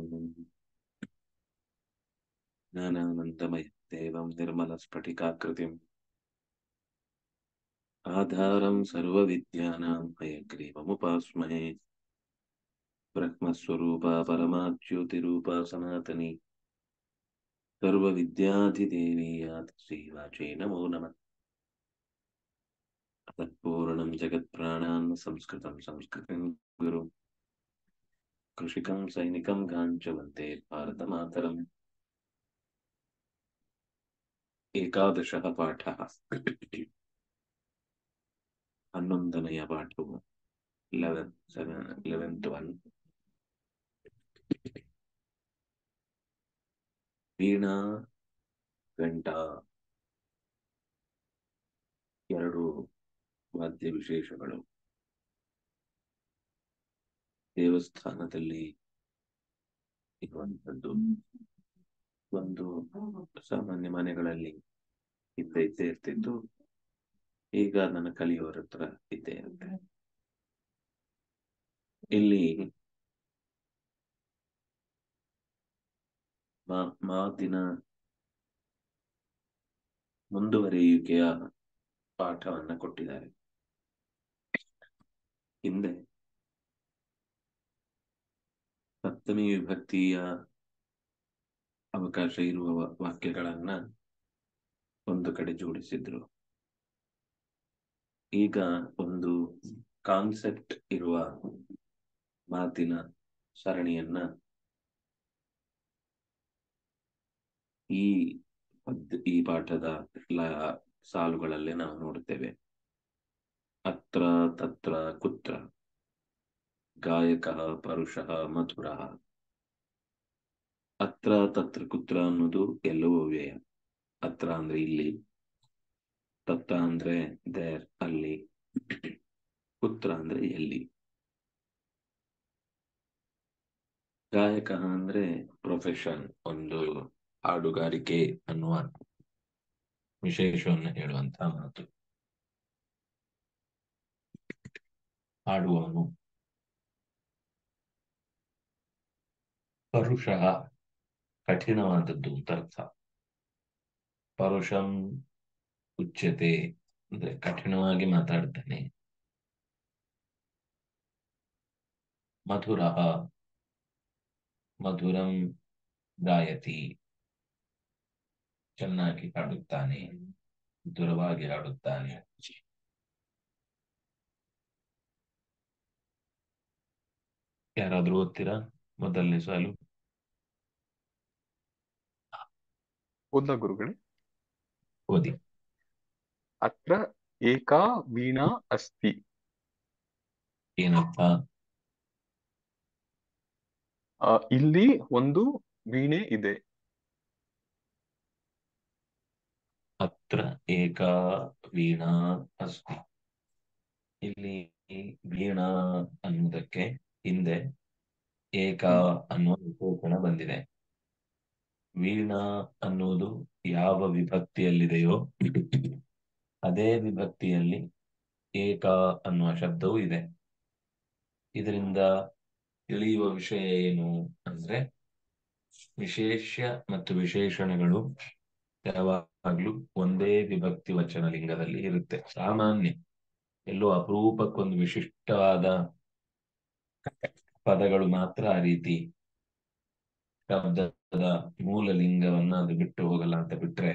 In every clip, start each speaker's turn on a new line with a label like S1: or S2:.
S1: ज्ञानानन्दमयदेवं निर्मलस्फटिकाकृतिम् आधारं सर्वविद्यानां हयग्रीवमुपास्महे ब्रह्मस्वरूपा परमाज्योतिरूपा सनातनी सर्वविद्याधिदेवी यात् श्रीवाचे नमो नमः तत्पूर्णं जगत्प्राणान् संस्कृतं संस्कृतिं गुरुं कृषिकं सैनिकं गाञ्चवन्ते भारतमातरम् एकादशः पाठः ಹನ್ನೊಂದನೆಯ ಪಾಠವು ಲೆವೆನ್ ಸೆವೆನ್ ಲೆವೆಂತ್ ಒನ್ ವೀಣಾ ಗಂಟ ಎರಡು ವಾದ್ಯ ವಿಶೇಷಗಳು ದೇವಸ್ಥಾನದಲ್ಲಿ ಇರುವಂತದ್ದು ಒಂದು ಸಾಮಾನ್ಯ ಮನೆಗಳಲ್ಲಿ ಇದ್ದ ಇದ್ದೇ ಇರ್ತಿತ್ತು ಈಗ ನನ್ನ ಕಲಿಯೋರ ಹತ್ರ ಇದ್ದೇ ಇರುತ್ತೆ ಇಲ್ಲಿ ಮಾ- ಮಾತಿನ ಮುಂದುವರಿಯುವಿಕೆಯ ಪಾಠವನ್ನ ಕೊಟ್ಟಿದ್ದಾರೆ ಹಿಂದೆ ಸಪ್ತಮಿ ವಿಭಕ್ತಿಯ ಅವಕಾಶ ಇರುವ ವ- ವಾಕ್ಯಗಳನ್ನ ಒಂದು ಕಡೆ ಜೋಡಿಸಿದ್ರು ಈಗ ಒಂದು ಕಾನ್ಸೆಪ್ಟ್ ಇರುವ ಮಾತಿನ ಸರಣಿಯನ್ನ ಈ ಪದ್- ಈ ಪಾಠದ ಲ- ಸಾಲುಗಳಲ್ಲಿ ನಾವು ನೋಡುತ್ತೇವೆ ಅತ್ರ ತತ್ರ ಕುತ್ರ ಗಾಯಕ ಪರುಷಃ ಮಧುರ ಅತ್ರ ತತ್ರ ಕುತ್ರ ಅನ್ನೋದು ಎಲ್ಲವೂ ವ್ಯಯ ಅತ್ರ ಅಂದ್ರೆ ಇಲ್ಲಿ ತತ್ತ ಅಂದ್ರೆ ದೇರ್ ಅಲ್ಲಿ ಕುತ್ರ ಅಂದ್ರೆ ಎಲ್ಲಿ ಗಾಯಕ ಅಂದ್ರೆ ಪ್ರೊಫೆಷನ್ ಒಂದು ಹಾಡುಗಾರಿಕೆ ಅನ್ನುವ ವಿಶೇಷವನ್ನು ಹೇಳುವಂತಹ ಮಾತು ಹಾಡುವವನು ಪರುಷಃ ಕಠಿಣವಾದದ್ದು ಅಂತ ಅರ್ಥ ಪರುಷಂ ಉಚ್ಯತೆ ಅಂದ್ರೆ ಕಠಿಣವಾಗಿ ಮಾತಾಡ್ತಾನೆ ಮಧುರ ಮಧುರಂ ಗಾಯತಿ ಚೆನ್ನಾಗಿ ಹಾಡುತ್ತಾನೆ ಮಧುರವಾಗಿ ಹಾಡುತ್ತಾನೆ ಯಾರಾದ್ರೂ ಓದ್ತೀರಾ ಮೊದಲನೇ ಸಾಲು
S2: ಓದ್ಲಾ ಗುರುಗಳೇ
S1: ಓದಿ
S2: ಅತ್ರ ಏಕಾ ವೀಣಾ ಅಸ್ತಿ
S1: ಏನರ್ಥ
S2: ಆ, ಇಲ್ಲಿ ಒಂದು ವೀಣೆ ಇದೆ
S1: ಅತ್ರ ಏಕಾ ವೀಣಾ ಅಸ್ತಿ ಇಲ್ಲಿ ವೀಣಾ ಅನ್ನುವುದಕ್ಕೆ ಹಿಂದೆ ಏಕಾ ಅನ್ನುವ ವಿಶೇಷಣ ಬಂದಿದೆ ವೀಣಾ ಅನ್ನುವುದು ಯಾವ ವಿಭಕ್ತಿಯಲ್ಲಿದೆಯೋ ಅದೇ ವಿಭಕ್ತಿಯಲ್ಲಿ ಏಕ ಅನ್ನುವ ಶಬ್ದವೂ ಇದೆ ಇದರಿಂದ ತಿಳಿಯುವ ವಿಷಯ ಏನು ಅಂದ್ರೆ ವಿಶೇಷ್ಯ ಮತ್ತು ವಿಶೇಷಣಗಳು ಯಾವಾಗ್ಲೂ ಒಂದೇ ವಿಭಕ್ತಿ ವಚನ ಲಿಂಗದಲ್ಲಿ ಇರುತ್ತೆ ಸಾಮಾನ್ಯ ಎಲ್ಲೋ ಅಪರೂಪಕ್ಕೊಂದು ವಿಶಿಷ್ಟವಾದ ಪದಗಳು ಮಾತ್ರ ಆ ರೀತಿ ಶಬ್ದದ ಮೂಲ ಲಿಂಗವನ್ನ ಅದು ಬಿಟ್ಟು ಹೋಗಲ್ಲ ಅಂತ ಬಿಟ್ರೆ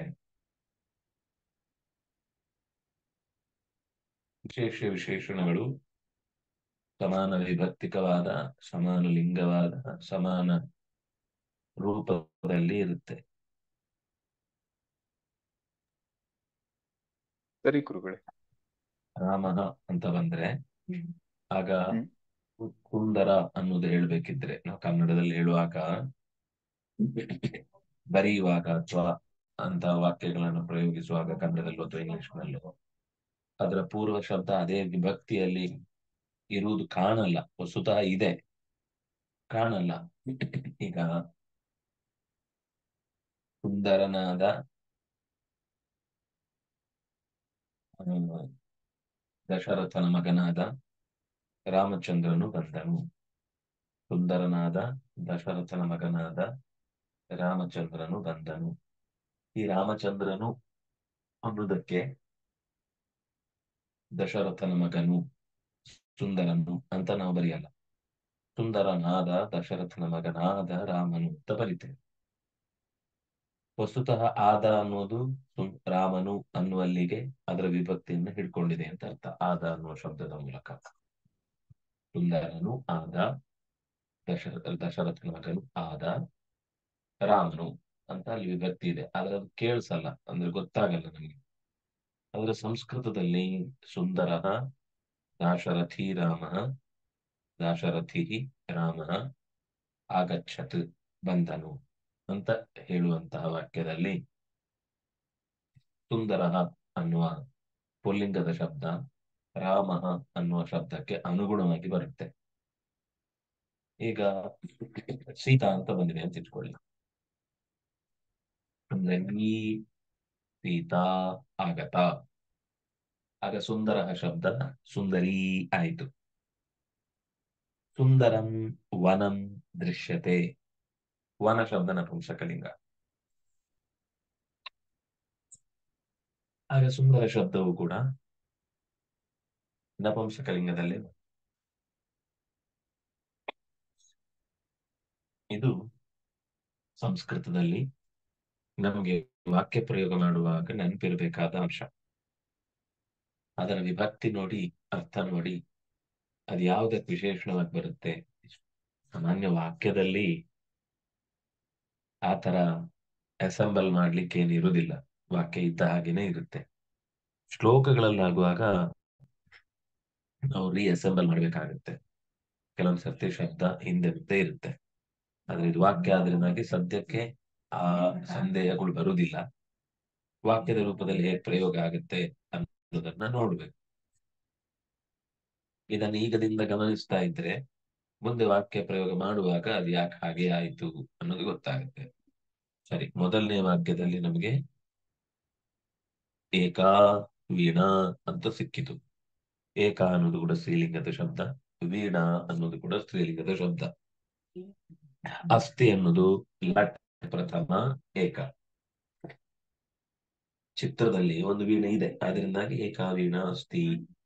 S1: ವಿಶೇಷ ವಿಶೇಷಣಗಳು ಸಮಾನ ವಿಭಕ್ತಿಕವಾದ ಸಮಾನ ಲಿಂಗವಾದ ಸಮಾನ ರೂಪದಲ್ಲಿ ಇರುತ್ತೆ
S2: ಸರಿ ಗುರುಗಳೇ
S1: ರಾಮಃ ಅಂತ ಬಂದ್ರೆ ಆಗ
S2: ಹ್ಮ್.
S1: ಕುಂದರ ಅನ್ನೋದು ಹೇಳ್ಬೇಕಿದ್ರೆ ನಾವು ಕನ್ನಡದಲ್ಲಿ ಹೇಳುವಾಗ ಬರೆಯುವಾಗ ಅಥವಾ ಅಂತ ವಾಕ್ಯಗಳನ್ನು ಪ್ರಯೋಗಿಸುವಾಗ ಕನ್ನಡದಲ್ಲೂ ಅಥವಾ ಇಂಗ್ಲಿಷ್ನಲ್ಲೂ ಅದರ ಪೂರ್ವ ಶಬ್ದ ಅದೇ ವಿಭಕ್ತಿಯಲ್ಲಿ ಇರುವುದು ಕಾಣಲ್ಲ ವಸ್ತುತಃ ಇದೆ ಕಾಣಲ್ಲ ಈಗ ಸುಂದರನಾದ ಆ, ದಶರಥನ ಮಗನಾದ ರಾಮಚಂದ್ರನು ಬಂದನು
S3: ಸುಂದರನಾದ ದಶರಥನ ಮಗನಾದ ರಾಮಚಂದ್ರನು ಬಂದನು ಈ ರಾಮಚಂದ್ರನು ಅನ್ನುವುದಕ್ಕೆ ದಶರಥನ ಮಗನು ಸುಂದರನು ಅಂತ ನಾವು ಬರೆಯಲ್ಲ ಸುಂದರನಾದ ದಶರಥನ ಮಗನಾದ ರಾಮನು ಅಂತ ಬರಿತೇವೆ ವಸ್ತುತಃ ಆದ ಅನ್ನೋದು ಸುಂ- ರಾಮನು ಅನ್ನುವಲ್ಲಿಗೆ ಅದರ ವಿಭಕ್ತಿಯನ್ನು ಹಿಡ್ಕೊಂಡಿದೆ ಅಂತ ಅರ್ಥ ಆದ ಅನ್ನುವ ಶಬ್ದದ ಮೂಲಕ ಸುಂದರನು ಆದ ದಶ ದಶರಥನ ಮಗನು ಆದ ರಾಮನು ಅಂತ ಅಲ್ಲಿ ವಿಭಕ್ತಿ ಇದೆ ಆದ್ರೆ ಅದು ಕೇಳಿಸಲ್ಲ ಅಂದ್ರೆ ಗೊತ್ತಾಗಲ್ಲ ನಮಗೆ ಆದ್ರೆ ಸಂಸ್ಕೃತದಲ್ಲಿ ಸುಂದರ ದಾಶರಥಿ ರಾಮ ದಾಶರಥಿ ರಾಮ ಆಗಚ್ಚತ್ ಬಂದನು ಅಂತ ಹೇಳುವಂತಹ ವಾಕ್ಯದಲ್ಲಿ ಸುಂದರ ಅನ್ನುವ ಪುಲ್ಲಿಂಗದ ಶಬ್ದ ರಾಮ ಅನ್ನುವ ಶಬ್ದಕ್ಕೆ ಅನುಗುಣವಾಗಿ ಬರುತ್ತೆ ಈಗ ಸೀತಾ ಅಂತ ಬಂದಿದೆ ಅಂತ ಇಟ್ಕೊಳ್ಳಿ ಅಂದ್ರೆ ಈ ಸೀತಾ ಆಗತ ಆಗ ಸುಂದರ ಶಬ್ದ ಸುಂದರಿ ಆಯಿತು ಸುಂದರಂ ವನಂ ದೃಶ್ಯತೆ ವನ ಶಬ್ದ ನಪುಂಸಕಲಿಂಗ ಆಗ ಸುಂದರ ಶಬ್ದವು ಕೂಡ ನಪುಂಸಕಲಿಂಗದಲ್ಲಿ ಇದು ಸಂಸ್ಕೃತದಲ್ಲಿ ನಮಗೆ ವಾಕ್ಯ ಪ್ರಯೋಗ ಮಾಡುವಾಗ ನೆನಪಿರಬೇಕಾದ ಅಂಶ ಅದರ ವಿಭಕ್ತಿ ನೋಡಿ ಅರ್ಥ ನೋಡಿ ಅದು ಯಾವುದಕ್ಕೆ ವಿಶೇಷಣವಾಗಿ ಬರುತ್ತೆ ಸಾಮಾನ್ಯ ವಾಕ್ಯದಲ್ಲಿ ಆ ತರ ಅಸೆಂಬಲ್ ಮಾಡ್ಲಿಕ್ಕೆ ಏನಿರುವುದಿಲ್ಲ ವಾಕ್ಯ ಇದ್ದ ಹಾಗೇನೆ ಇರುತ್ತೆ ಶ್ಲೋಕಗಳಲ್ಲಾಗುವಾಗ ನಾವು ರೀಅಸೆಂಬಲ್ ಮಾಡ್ಬೇಕಾಗುತ್ತೆ ಕೆಲವೊಂದು ಸರ್ತಿ ಶಬ್ದ ಹಿಂದೆ ಮುಂದೆ ಇರುತ್ತೆ ಆದ್ರೆ ಇದು ವಾಕ್ಯ ಆದ್ರಿಂದಾಗಿ ಸದ್ಯಕ್ಕೆ ಆ ಸಂದೇಹಗಳು ಬರುವುದಿಲ್ಲ ವಾಕ್ಯದ ರೂಪದಲ್ಲಿ ಹೇಗೆ ಪ್ರಯೋಗ ಆಗುತ್ತೆ ಅನ್ನೋದನ್ನ ನೋಡ್ಬೇಕು ಇದನ್ನು ಈಗದಿಂದ ಗಮನಿಸ್ತಾ ಇದ್ರೆ ಮುಂದೆ ವಾಕ್ಯ ಪ್ರಯೋಗ ಮಾಡುವಾಗ ಅದು ಯಾಕೆ ಹಾಗೆ ಆಯ್ತು ಅನ್ನೋದು ಗೊತ್ತಾಗುತ್ತೆ ಸರಿ ಮೊದಲನೇ ವಾಕ್ಯದಲ್ಲಿ ನಮಗೆ ಏಕಾ ವೀಣಾ ಅಂತ ಸಿಕ್ಕಿತು ಏಕ ಅನ್ನೋದು ಕೂಡ ಸ್ತ್ರೀಲಿಂಗದ ಶಬ್ದ ವೀಣಾ ಅನ್ನೋದು ಕೂಡ ಸ್ತ್ರೀಲಿಂಗದ ಶಬ್ದ ಅಸ್ಥಿ ಅನ್ನೋದು ಲಟ್ ಪ್ರಥಮ ಏಕ ಚಿತ್ರದಲ್ಲಿ ಒಂದು ವೀಣೆ ಇದೆ ಅದರಿಂದಾಗಿ ಏಕಾ ವೀಣಾ ಅಸ್ಥಿ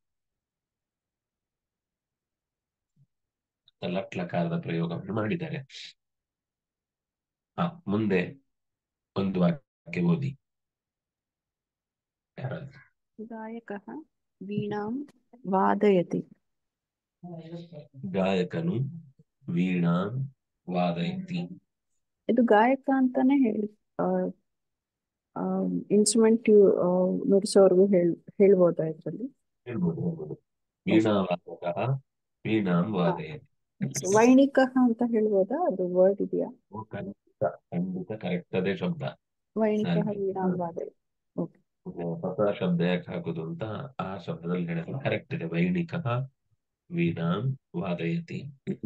S3: ಲಟ್ ಲಕಾರದ ಪ್ರಯೋಗವನ್ನು ಮಾಡಿದ್ದಾರೆ ಹ ಮುಂದೆ ಒಂದು ವಾಕ್ಯ ಓದಿ ಯಾರಾದ್ರು
S4: गायकः वीणां वादयति
S3: ಗಾಯಕನು ವೀಣಾ ವಾದಯತಿ
S4: ಇದು ಗಾಯಕ ಅಂತಾನೆ ಹೇಳಿ ಇನ್ಸ್ಟ್ರೂಮೆಂಟ್ ನುಡಿಸೋರ್ಗು ಹೇಳ್ ಹೇಳ್ಬೋದಾ ಇದ್ರಲ್ಲಿ
S3: ಹೇಳ್ಬೋದು ಹೇಳ್ಬೋದು ವೀಣಾ ವಾದಕ ವೀಣಾಂ ವಾದಯತಿ
S4: ವೈಣಿಕ ಅಂತ ಹೇಳ್ಬೋದಾ ಅದು ವರ್ಡ್ ಇದೆಯಾ
S3: ಓ, ಖಂಡಿತ ಖಂಡಿತ ಕರೆಕ್ಟ್ ಅದೇ ಶಬ್ದ
S4: ವೈಣಿಕ
S3: ಸರಿ.
S4: ವೀಣಾಂ ವಾದಯತಿ
S3: ಹೊಸ ಶಬ್ದ ಯಾಕೆ ಹಾಕುದು ಅಂತ ಆ ಶಬ್ದದಲ್ಲಿ ಹೇಳಿದ್ರೆ ಕರೆಕ್ಟ್ ಇದೆ ವೈಣಿಕ ವೀಣಾಂ ವಾದಯತಿ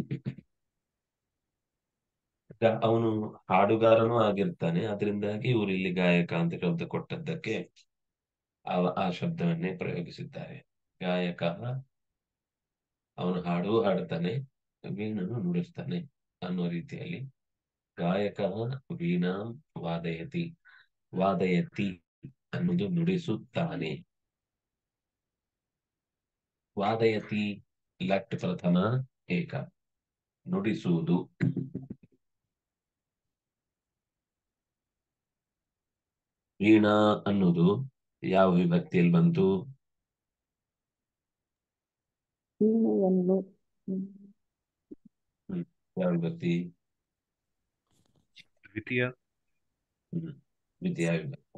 S3: ಈಗ ಅವನು ಹಾಡುಗಾರನೂ ಆಗಿರ್ತಾನೆ ಅದರಿಂದಾಗಿ ಇವರು ಇಲ್ಲಿ ಗಾಯಕ ಅಂತ ಶಬ್ದ ಕೊಟ್ಟದ್ದಕ್ಕೆ ಆ ಆ ಶಬ್ದವನ್ನೇ ಪ್ರಯೋಗಿಸಿದ್ದಾರೆ ಗಾಯಕ ಅವನು ಹಾಡು ಹಾಡ್ತಾನೆ ವೀಣನು ನುಡಿಸ್ತಾನೆ ಅನ್ನೋ ರೀತಿಯಲ್ಲಿ ಗಾಯಕ ವೀಣಾಂ ವಾದಯತಿ ವಾದಯತಿ ಅನ್ನೋದು ನುಡಿಸುತ್ತಾನೆ ವಾದಯತಿ ಲಟ್ ಪ್ರಥಮ ಏಕ ನುಡಿಸುವುದು ವೀಣಾ ಅನ್ನೋದು ಯಾವ ವಿಭಕ್ತಿಯಲ್ಲಿ ಬಂತು
S4: ವೀಣೆಯನ್ನು ಹ್ಮ್.
S3: ಯಾವ ವಿಭಕ್ತಿ
S2: ದ್ವಿತೀಯ
S3: ಹ್ಮ್. ದ್ವಿತೀಯ ವಿಭಕ್ತಿ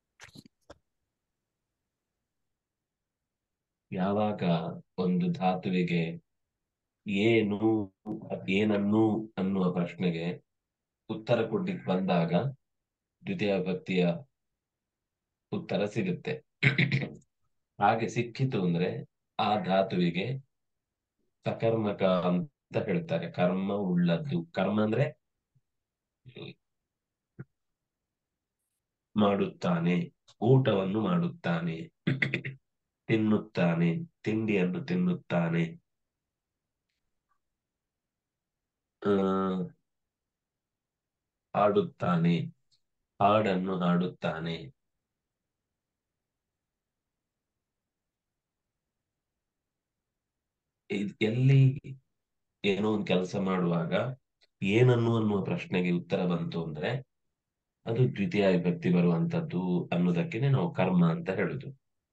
S3: ಯಾವಾಗ ಒಂದು ಧಾತುವಿಗೆ ಏನು ಏನನ್ನು ಅನ್ನುವ ಪ್ರಶ್ನೆಗೆ ಉತ್ತರ ಕೊಡ್ಲಿಕ್ಕೆ ಬಂದಾಗ ದ್ವಿತೀಯ ವಿಭಕ್ತಿಯ ಉತ್ತರ ಸಿಗುತ್ತೆ ಹಾಗೆ ಸಿಕ್ಕಿತು ಅಂದ್ರೆ ಆ ಧಾತುವಿಗೆ ಸಕರ್ಮಕ ಅಂತ ಹೇಳ್ತಾರೆ ಕರ್ಮ ಉಳ್ಳದ್ದು ಕರ್ಮ ಅಂದ್ರೆ ಮಾಡುತ್ತಾನೆ ಊಟವನ್ನು ಮಾಡುತ್ತಾನೆ ತಿನ್ನುತ್ತಾನೆ ತಿಂಡಿಯನ್ನು ತಿನ್ನುತ್ತಾನೆ ಆ ಹಾಡುತ್ತಾನೆ ಹಾಡನ್ನು ಹಾಡುತ್ತಾನೆ ಇದ್ ಎಲ್ಲಿ ಏನೋ ಒಂದು ಕೆಲಸ ಮಾಡುವಾಗ ಏನನ್ನು ಅನ್ನುವ ಪ್ರಶ್ನೆಗೆ ಉತ್ತರ ಬಂತು ಅಂದ್ರೆ ಅದು ದ್ವಿತೀಯ ವಿಭಕ್ತಿ ಬರುವಂತದ್ದು ಅನ್ನೋದಕ್ಕೆ ನಾವು ಕರ್ಮ ಅಂತ ಹೇಳುದು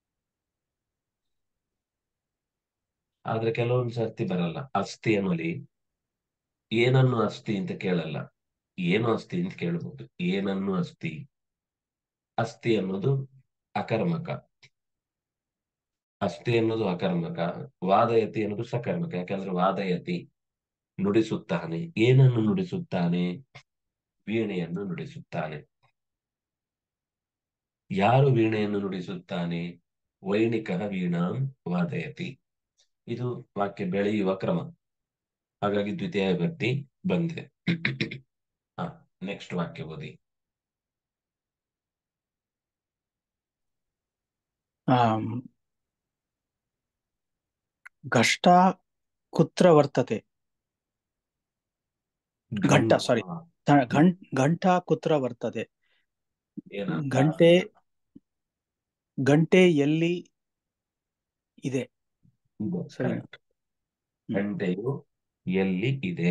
S3: ಆದ್ರೆ ಕೆಲವೊಂದು ಸರ್ತಿ ಬರಲ್ಲ ಅಸ್ಥಿ ಅನ್ನೋಲಿ ಏನನ್ನು ಅಸ್ಥಿ ಅಂತ ಕೇಳಲ್ಲ ಏನು ಅಸ್ಥಿ ಅಂತ ಕೇಳ್ಬೋದು ಏನನ್ನು ಅಸ್ಥಿ ಅಸ್ಥಿ ಅನ್ನೋದು ಅಕರ್ಮಕ ಅಸ್ಥಿ ಅನ್ನೋದು ಅಕರ್ಮಕ ವಾದಯತಿ ಅನ್ನೋದು ಸಕರ್ಮಕ ಯಾಕಂದ್ರೆ ವಾದಯತಿ ನುಡಿಸುತ್ತಾನೆ ಏನನ್ನು ನುಡಿಸುತ್ತಾನೆ ವೀಣೆಯನ್ನು ನುಡಿಸುತ್ತಾನೆ ಯಾರು ವೀಣೆಯನ್ನು ನುಡಿಸುತ್ತಾನೆ ವೈಣಿಕ ವೀಣಾಂ ವಾದಯತಿ ಇದು ವಾಕ್ಯ ಬೆಳೆಯುವ ಕ್ರಮ ಹಾಗಾಗಿ ದ್ವಿತೀಯ ವಿಭಕ್ತಿ ಬಂದಿದೆ ಹ ನೆಕ್ಸ್ಟ್ ವಾಕ್ಯ ಓದಿ
S5: ಆಮ್, ಘಷ್ಟ ಕುತ್ರ ವರ್ತತೆ ಘಂಟ, sorry. ತ- ಘಂ- ಘಂಟಾ ಕುತ್ರ ವರ್ತದೆ
S3: ಏನರ್ಥ?
S5: ಗಂಟೆ ಗಂಟೆ ಎಲ್ಲಿ ಇದೆ
S3: ಇದೆ,
S5: ಸರಿ.
S3: correct. ಗಂಟೆಯು ಎಲ್ಲಿ ಇದೆ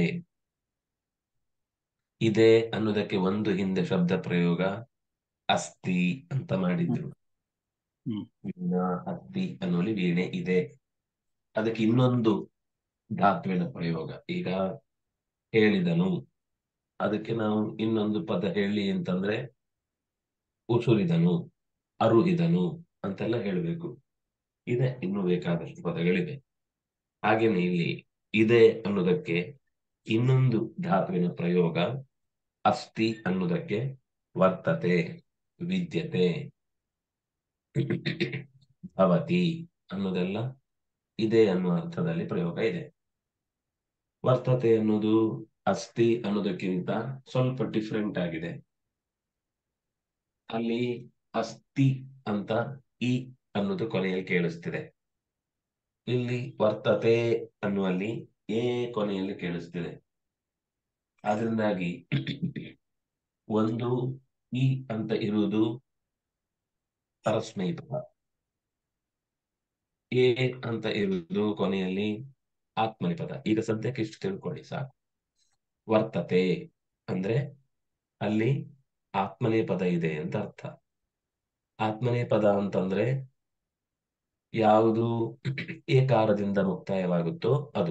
S3: ಇದೆ ಅನ್ನೋದಕ್ಕೆ ಒಂದು ಹಿಂದೆ ಶಬ್ದ ಪ್ರಯೋಗ ಅಸ್ಥಿ ಅಂತ ಮಾಡಿದ್ರು
S5: ಹ್ಮ್.
S3: ವೀಣಾ ಅಸ್ಥಿ ಅನ್ನೋಲಿ ವೀಣೆ ಇದೆ ಅದಕ್ಕೆ ಇನ್ನೊಂದು ಧಾತುವಿನ ಪ್ರಯೋಗ ಈಗ ಹೇಳಿದನು ಅದಕ್ಕೆ ನಾವು ಇನ್ನೊಂದು ಪದ ಹೇಳಿ ಅಂತಂದ್ರೆ ಉಸುರಿದನು ಅರುಹಿದನು ಅಂತೆಲ್ಲ ಹೇಳಬೇಕು ಇದೆ ಇನ್ನು ಬೇಕಾದಷ್ಟು ಪದಗಳಿವೆ ಹಾಗೇನೆ ಇಲ್ಲಿ ಇದೆ ಅನ್ನೋದಕ್ಕೆ ಇನ್ನೊಂದು ಧಾತುವಿನ ಪ್ರಯೋಗ ಅಸ್ಥಿ ಅನ್ನೋದಕ್ಕೆ ವರ್ತತೆ ವಿದ್ಯತೆ ಭವತಿ ಅನ್ನೋದೆಲ್ಲ ಇದೆ ಅನ್ನುವ ಅರ್ಥದಲ್ಲಿ ಪ್ರಯೋಗ ಇದೆ ವರ್ತತೆ ಅನ್ನೋದು ಅಸ್ಥಿ ಅನ್ನೋದಕ್ಕಿಂತ ಸ್ವಲ್ಪ ಡಿಫ್ರೆಂಟ್ ಆಗಿದೆ ಅಲ್ಲಿ ಅಸ್ಥಿ ಅಂತ ಇ ಅನ್ನೋದು ಕೊನೆಯಲ್ಲಿ ಕೇಳಿಸ್ತಿದೆ ಇಲ್ಲಿ ವರ್ತತೆ ಅನ್ನುವಲ್ಲಿ ಎ ಕೊನೆಯಲ್ಲಿ ಕೇಳಿಸ್ತಿದೆ ಆದ್ರಿಂದಾಗಿ ಒಂದು ಇ ಅಂತ ಇರುವುದು ಪರಸ್ಮೈ ಪದ ಎ ಅಂತ ಇರುವುದು ಕೊನೆಯಲ್ಲಿ ಆತ್ಮನಿ ಪದ ಈಗ ಸದ್ಯಕ್ಕೆ ಇಷ್ಟು ತಿಳ್ಕೊಳ್ಳಿ ಸಾಕು ವರ್ತತೆ ಅಂದ್ರೆ ಅಲ್ಲಿ ಆತ್ಮನೇ ಪದ ಇದೆ ಅಂತ ಅರ್ಥ ಆತ್ಮನೇ ಪದ ಅಂತಂದ್ರೆ ಯಾವುದು ಏಕಾರದಿಂದ ಮುಕ್ತಾಯವಾಗುತ್ತೋ ಅದು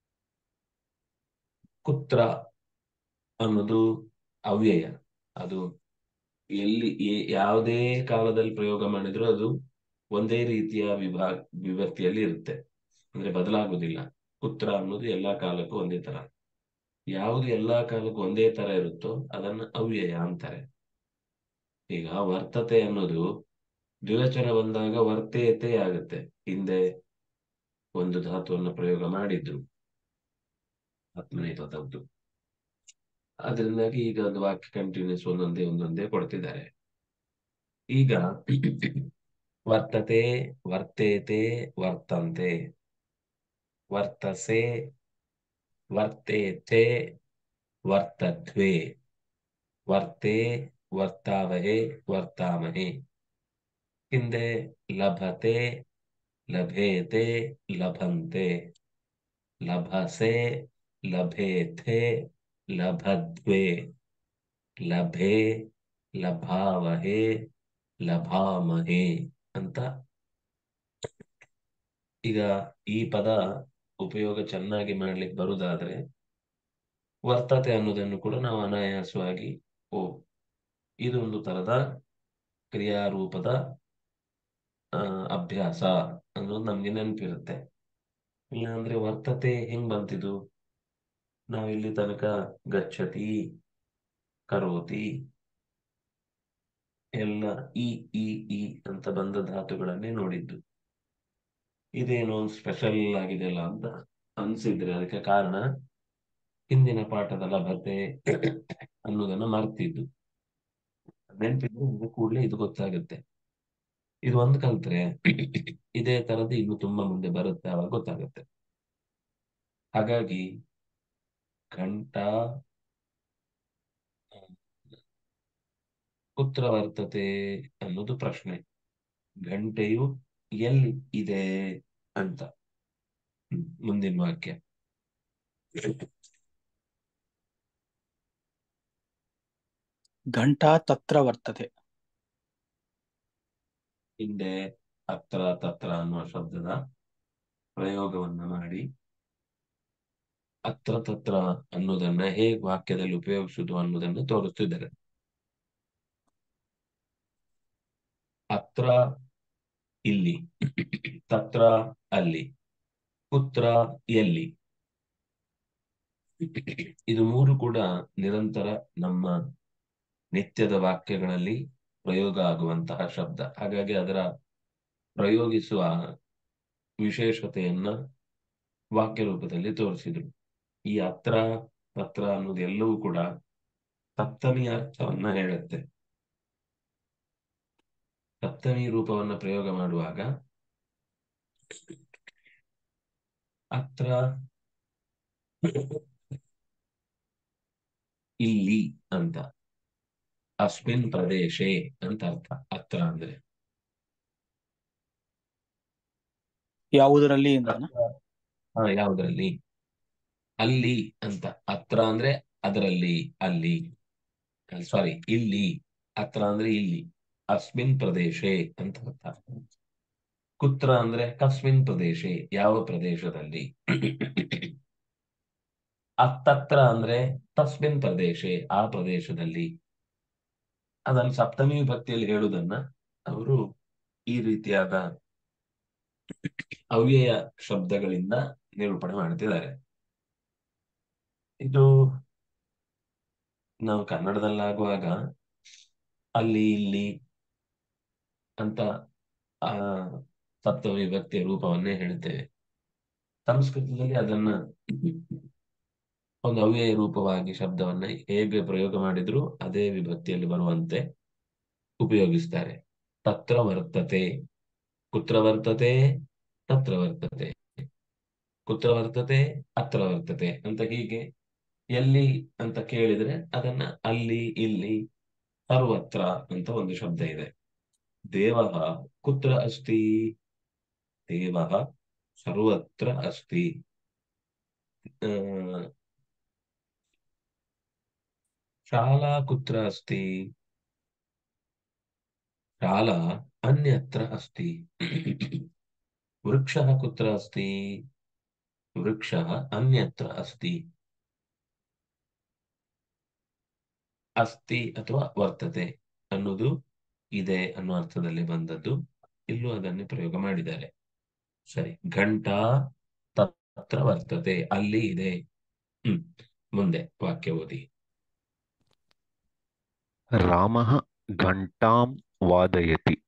S3: ಕುತ್ರ ಅನ್ನೋದು ಅವ್ಯಯ ಅದು ಎಲ್ಲಿ ಏ- ಯಾವುದೇ ಕಾಲದಲ್ಲಿ ಪ್ರಯೋಗ ಮಾಡಿದ್ರು ಅದು ಒಂದೇ ರೀತಿಯ ವಿಭಾಗ ವಿಭಕ್ತಿಯಲ್ಲಿ ಇರುತ್ತೆ ಅಂದ್ರೆ ಬದಲಾಗುವುದಿಲ್ಲ ಕುತ್ರ ಅನ್ನೋದು ಎಲ್ಲಾ ಕಾಲಕ್ಕೂ ಒಂದೇ ತರ ಯಾವುದು ಎಲ್ಲಾ ಕಾಲಕ್ಕೂ ಒಂದೇ ತರ ಇರುತ್ತೋ ಅದನ್ನ ಅವ್ಯಯ ಅಂತಾರೆ ಈಗ ವರ್ತತೆ ಅನ್ನೋದು ದ್ವಿವಚನ ಬಂದಾಗ ವರ್ತೇತೆ ಆಗುತ್ತೆ ಹಿಂದೆ ಒಂದು ಧಾತುವನ್ನು ಪ್ರಯೋಗ ಮಾಡಿದ್ರು ಆತ್ಮನೇ ಪದದ್ದು ಅದರಿಂದಾಗಿ ಈಗ ಅದು ವಾಕ್ಯ ಕಂಟಿನ್ಯೂಸ್ ಒಂದೊಂದೇ ಒಂದೊಂದೇ ಕೊಡ್ತಿದ್ದಾರೆ ಈಗ ವರ್ತತೆ ವರ್ತೇತೆ ವರ್ತಂತೆ ವರ್ತಸೆ ವರ್ತೇತೆ ವರ್ತಧ್ವೆ ವರ್ತೆ ವರ್ತಾವಹೆ ವರ್ತಾಮಹೆ ಹಿಂದೆ ಲಭತೆ ಲಭೇತೆ ಲಭಂತೆ ಲಭಸೆ ಲಭೇತೆ ಲಭದ್ವೆ ಲಭೆ ಲಭಾವಹೆ ಲಭಾಮಹೆ ಅಂತ ಈಗ ಈ ಪದ ಉಪಯೋಗ ಚೆನ್ನಾಗಿ ಮಾಡ್ಲಿಕ್ಕೆ ಬರುದಾದ್ರೆ ವರ್ತತೆ ಅನ್ನೋದನ್ನು ಕೂಡ ನಾವು ಅನಾಯಾಸವಾಗಿ ಓ ಇದು ಒಂದು ತರದ ಕ್ರಿಯಾರೂಪದ ಆ, ಅಭ್ಯಾಸ ಅನ್ನೋದು ನಮ್ಗೆ ನೆನಪಿರುತ್ತೆ ಇಲ್ಲ ಅಂದ್ರೆ ವರ್ತತೆ ಹೆಂಗ್ ಬಂತಿದು ನಾವಿಲ್ಲಿ ತನಕ ಗಚ್ಚತಿ ಕರೋತಿ ಎಲ್ಲ ಇ ಇ ಇ ಅಂತ ಬಂದ ಧಾತುಗಳನ್ನೇ ನೋಡಿದ್ದು ಇದೇನೋ ಸ್ಪೆಷಲ್ ಆಗಿದೆಯಲ್ಲ ಅಂತ ಅನ್ಸಿದ್ರೆ ಅದಕ್ಕೆ ಕಾರಣ ಹಿಂದಿನ ಪಾಠದ ಲಭತೆ ಅನ್ನೋದನ್ನ ಮರ್ತಿದ್ದು ನೆನಪಿದ್ರೆ ನಿಮ್ಗೆ ಕೂಡಲೇ ಇದು ಗೊತ್ತಾಗುತ್ತೆ ಇದು ಒಂದು ಕಲ್ತ್ರೆ ಇದೇ ತರದ್ದು ಇನ್ನು ತುಂಬಾ ಮುಂದೆ ಬರುತ್ತೆ ಅವಾಗ ಗೊತ್ತಾಗುತ್ತೆ ಹಾಗಾಗಿ ಘಂಟಾ ಕುತ್ರ ವರ್ತತೆ ಅನ್ನೋದು ಪ್ರಶ್ನೆ ಗಂಟೆಯು ಎಲ್ಲಿ ಇದೆ ಅಂತ ಹ್ಮ್. ಮುಂದಿನ ವಾಕ್ಯ
S5: ಘಂಟಾ ತತ್ರ ವರ್ತತೆ
S3: ಹಿಂದೆ ಅತ್ರ ತತ್ರ ಅನ್ನುವ ಶಬ್ದದ ಪ್ರಯೋಗವನ್ನ ಮಾಡಿ ಅತ್ರ ತತ್ರ ಅನ್ನೋದನ್ನ ಹೇಗೆ ವಾಕ್ಯದಲ್ಲಿ ಉಪಯೋಗಿಸುವುದು ಅನ್ನೋದನ್ನ ತೋರಿಸ್ತಿದ್ದಾರೆ ಅತ್ರ ಇಲ್ಲಿ ತತ್ರ ಅಲ್ಲಿ ಪುತ್ರ ಎಲ್ಲಿ ಇದು ಮೂರು ಕೂಡ ನಿರಂತರ ನಮ್ಮ ನಿತ್ಯದ ವಾಕ್ಯಗಳಲ್ಲಿ ಪ್ರಯೋಗ ಆಗುವಂತಹ ಶಬ್ದ ಹಾಗಾಗಿ ಅದರ ಪ್ರಯೋಗಿಸುವ ವಿಶೇಷತೆಯನ್ನ ವಾಕ್ಯ ರೂಪದಲ್ಲಿ ತೋರಿಸಿದ್ರು ಈ ಅತ್ರ ತತ್ರ ಅನ್ನೋದು ಎಲ್ಲವೂ ಕೂಡ ಸಪ್ತಮಿ ಅರ್ಥವನ್ನ ಹೇಳುತ್ತೆ ಸಪ್ತಮಿ ರೂಪವನ್ನ ಪ್ರಯೋಗ ಮಾಡುವಾಗ ಅತ್ರ ಇಲ್ಲಿ ಅಂತ ಅಸ್ಮಿನ್ ಪ್ರದೇಶೆ ಅಂತ ಅರ್ಥ ಅತ್ರ ಅಂದ್ರೆ
S5: ಯಾವುದರಲ್ಲಿ ಅಂತನ
S3: ಹಾ ಯಾವುದ್ರಲ್ಲಿ ಅಲ್ಲಿ ಅಂತ ಅತ್ರ ಅಂದ್ರೆ ಅದರಲ್ಲಿ ಅಲ್ಲಿ ಸಾರಿ ಇಲ್ಲಿ ಅತ್ರ ಅಂದ್ರೆ ಇಲ್ಲಿ ಅಸ್ಮಿನ್ ಪ್ರದೇಶೆ ಅಂತ ಅರ್ಥ ಕುತ್ರ ಅಂದ್ರೆ ಕಸ್ಮಿನ್ ಪ್ರದೇಶೆ ಯಾವ ಪ್ರದೇಶದಲ್ಲಿ ಅತ್ತತ್ರ ಅಂದ್ರೆ ತಸ್ಮಿನ್ ಪ್ರದೇಶೆ ಆ ಪ್ರದೇಶದಲ್ಲಿ ಅದನ್ನು ಸಪ್ತಮಿ ವಿಭಕ್ತಿಯಲ್ಲಿ ಹೇಳುವುದನ್ನ ಅವರು ಈ ರೀತಿಯಾದ ಅವ್ಯಯ ಶಬ್ದಗಳಿಂದ ನಿರೂಪಣೆ ಮಾಡ್ತಿದ್ದಾರೆ ಇದು ನಾವು ಕನ್ನಡದಲ್ಲಾಗುವಾಗ ಅಲ್ಲಿ ಇಲ್ಲಿ ಅಂತ ಆ ಸಪ್ತಮಿ ವಿಭಕ್ತಿಯ ರೂಪವನ್ನೇ ಹೇಳುತ್ತೇವೆ ಸಂಸ್ಕೃತದಲ್ಲಿ ಅದನ್ನ ಒಂದು ಅವ್ಯಯ ರೂಪವಾಗಿ ಶಬ್ದವನ್ನ ಹೇಗೆ ಪ್ರಯೋಗ ಮಾಡಿದ್ರು ಅದೇ ವಿಭಕ್ತಿಯಲ್ಲಿ ಬರುವಂತೆ ಉಪಯೋಗಿಸ್ತಾರೆ ತತ್ರ ವರ್ತತೆ ಕುತ್ರ ವರ್ತತೆ ತತ್ರ ವರ್ತತೆ ಕುತ್ರ ವರ್ತತೆ ಅತ್ರ ವರ್ತತೆ ಅಂತ ಹೀಗೆ ಎಲ್ಲಿ ಅಂತ ಕೇಳಿದ್ರೆ ಅದನ್ನ ಅಲ್ಲಿ ಇಲ್ಲಿ ಸರ್ವತ್ರ ಅಂತ ಒಂದು ಶಬ್ದ ಇದೆ ದೇವ ಕುತ್ರ ಅಸ್ತಿ ದೇವ ಸರ್ವತ್ರ ಅಸ್ತಿ ಆ, ಶಾಲಾ ಕುತ್ರ ಅಸ್ತಿ ಶಾಲಾ ಅನ್ಯತ್ರ ಅಸ್ತಿ ವೃಕ್ಷः ಕುತ್ರ ಅಸ್ತಿ ವೃಕ್ಷः ಅನ್ಯತ್ರ ಅಸ್ತಿ ಅಸ್ತಿ ಅಥವಾ ವರ್ತತೆ ಅನ್ನೋದು ಇದೆ ಅನ್ನೋ ಅರ್ಥದಲ್ಲಿ ಬಂದದ್ದು ಇಲ್ಲೂ ಅದನ್ನೇ ಪ್ರಯೋಗ ಮಾಡಿದ್ದಾರೆ ಸರಿ ಘಂಟಾ ತತ್ರ ವರ್ತತೆ ಅಲ್ಲಿ ಇದೆ ಹ್ಮ್ ಮುಂದೆ ವಾಕ್ಯ ಓದಿ
S2: ರಾಮಃ ಘಂಟಾಂ ವಾದಯತಿ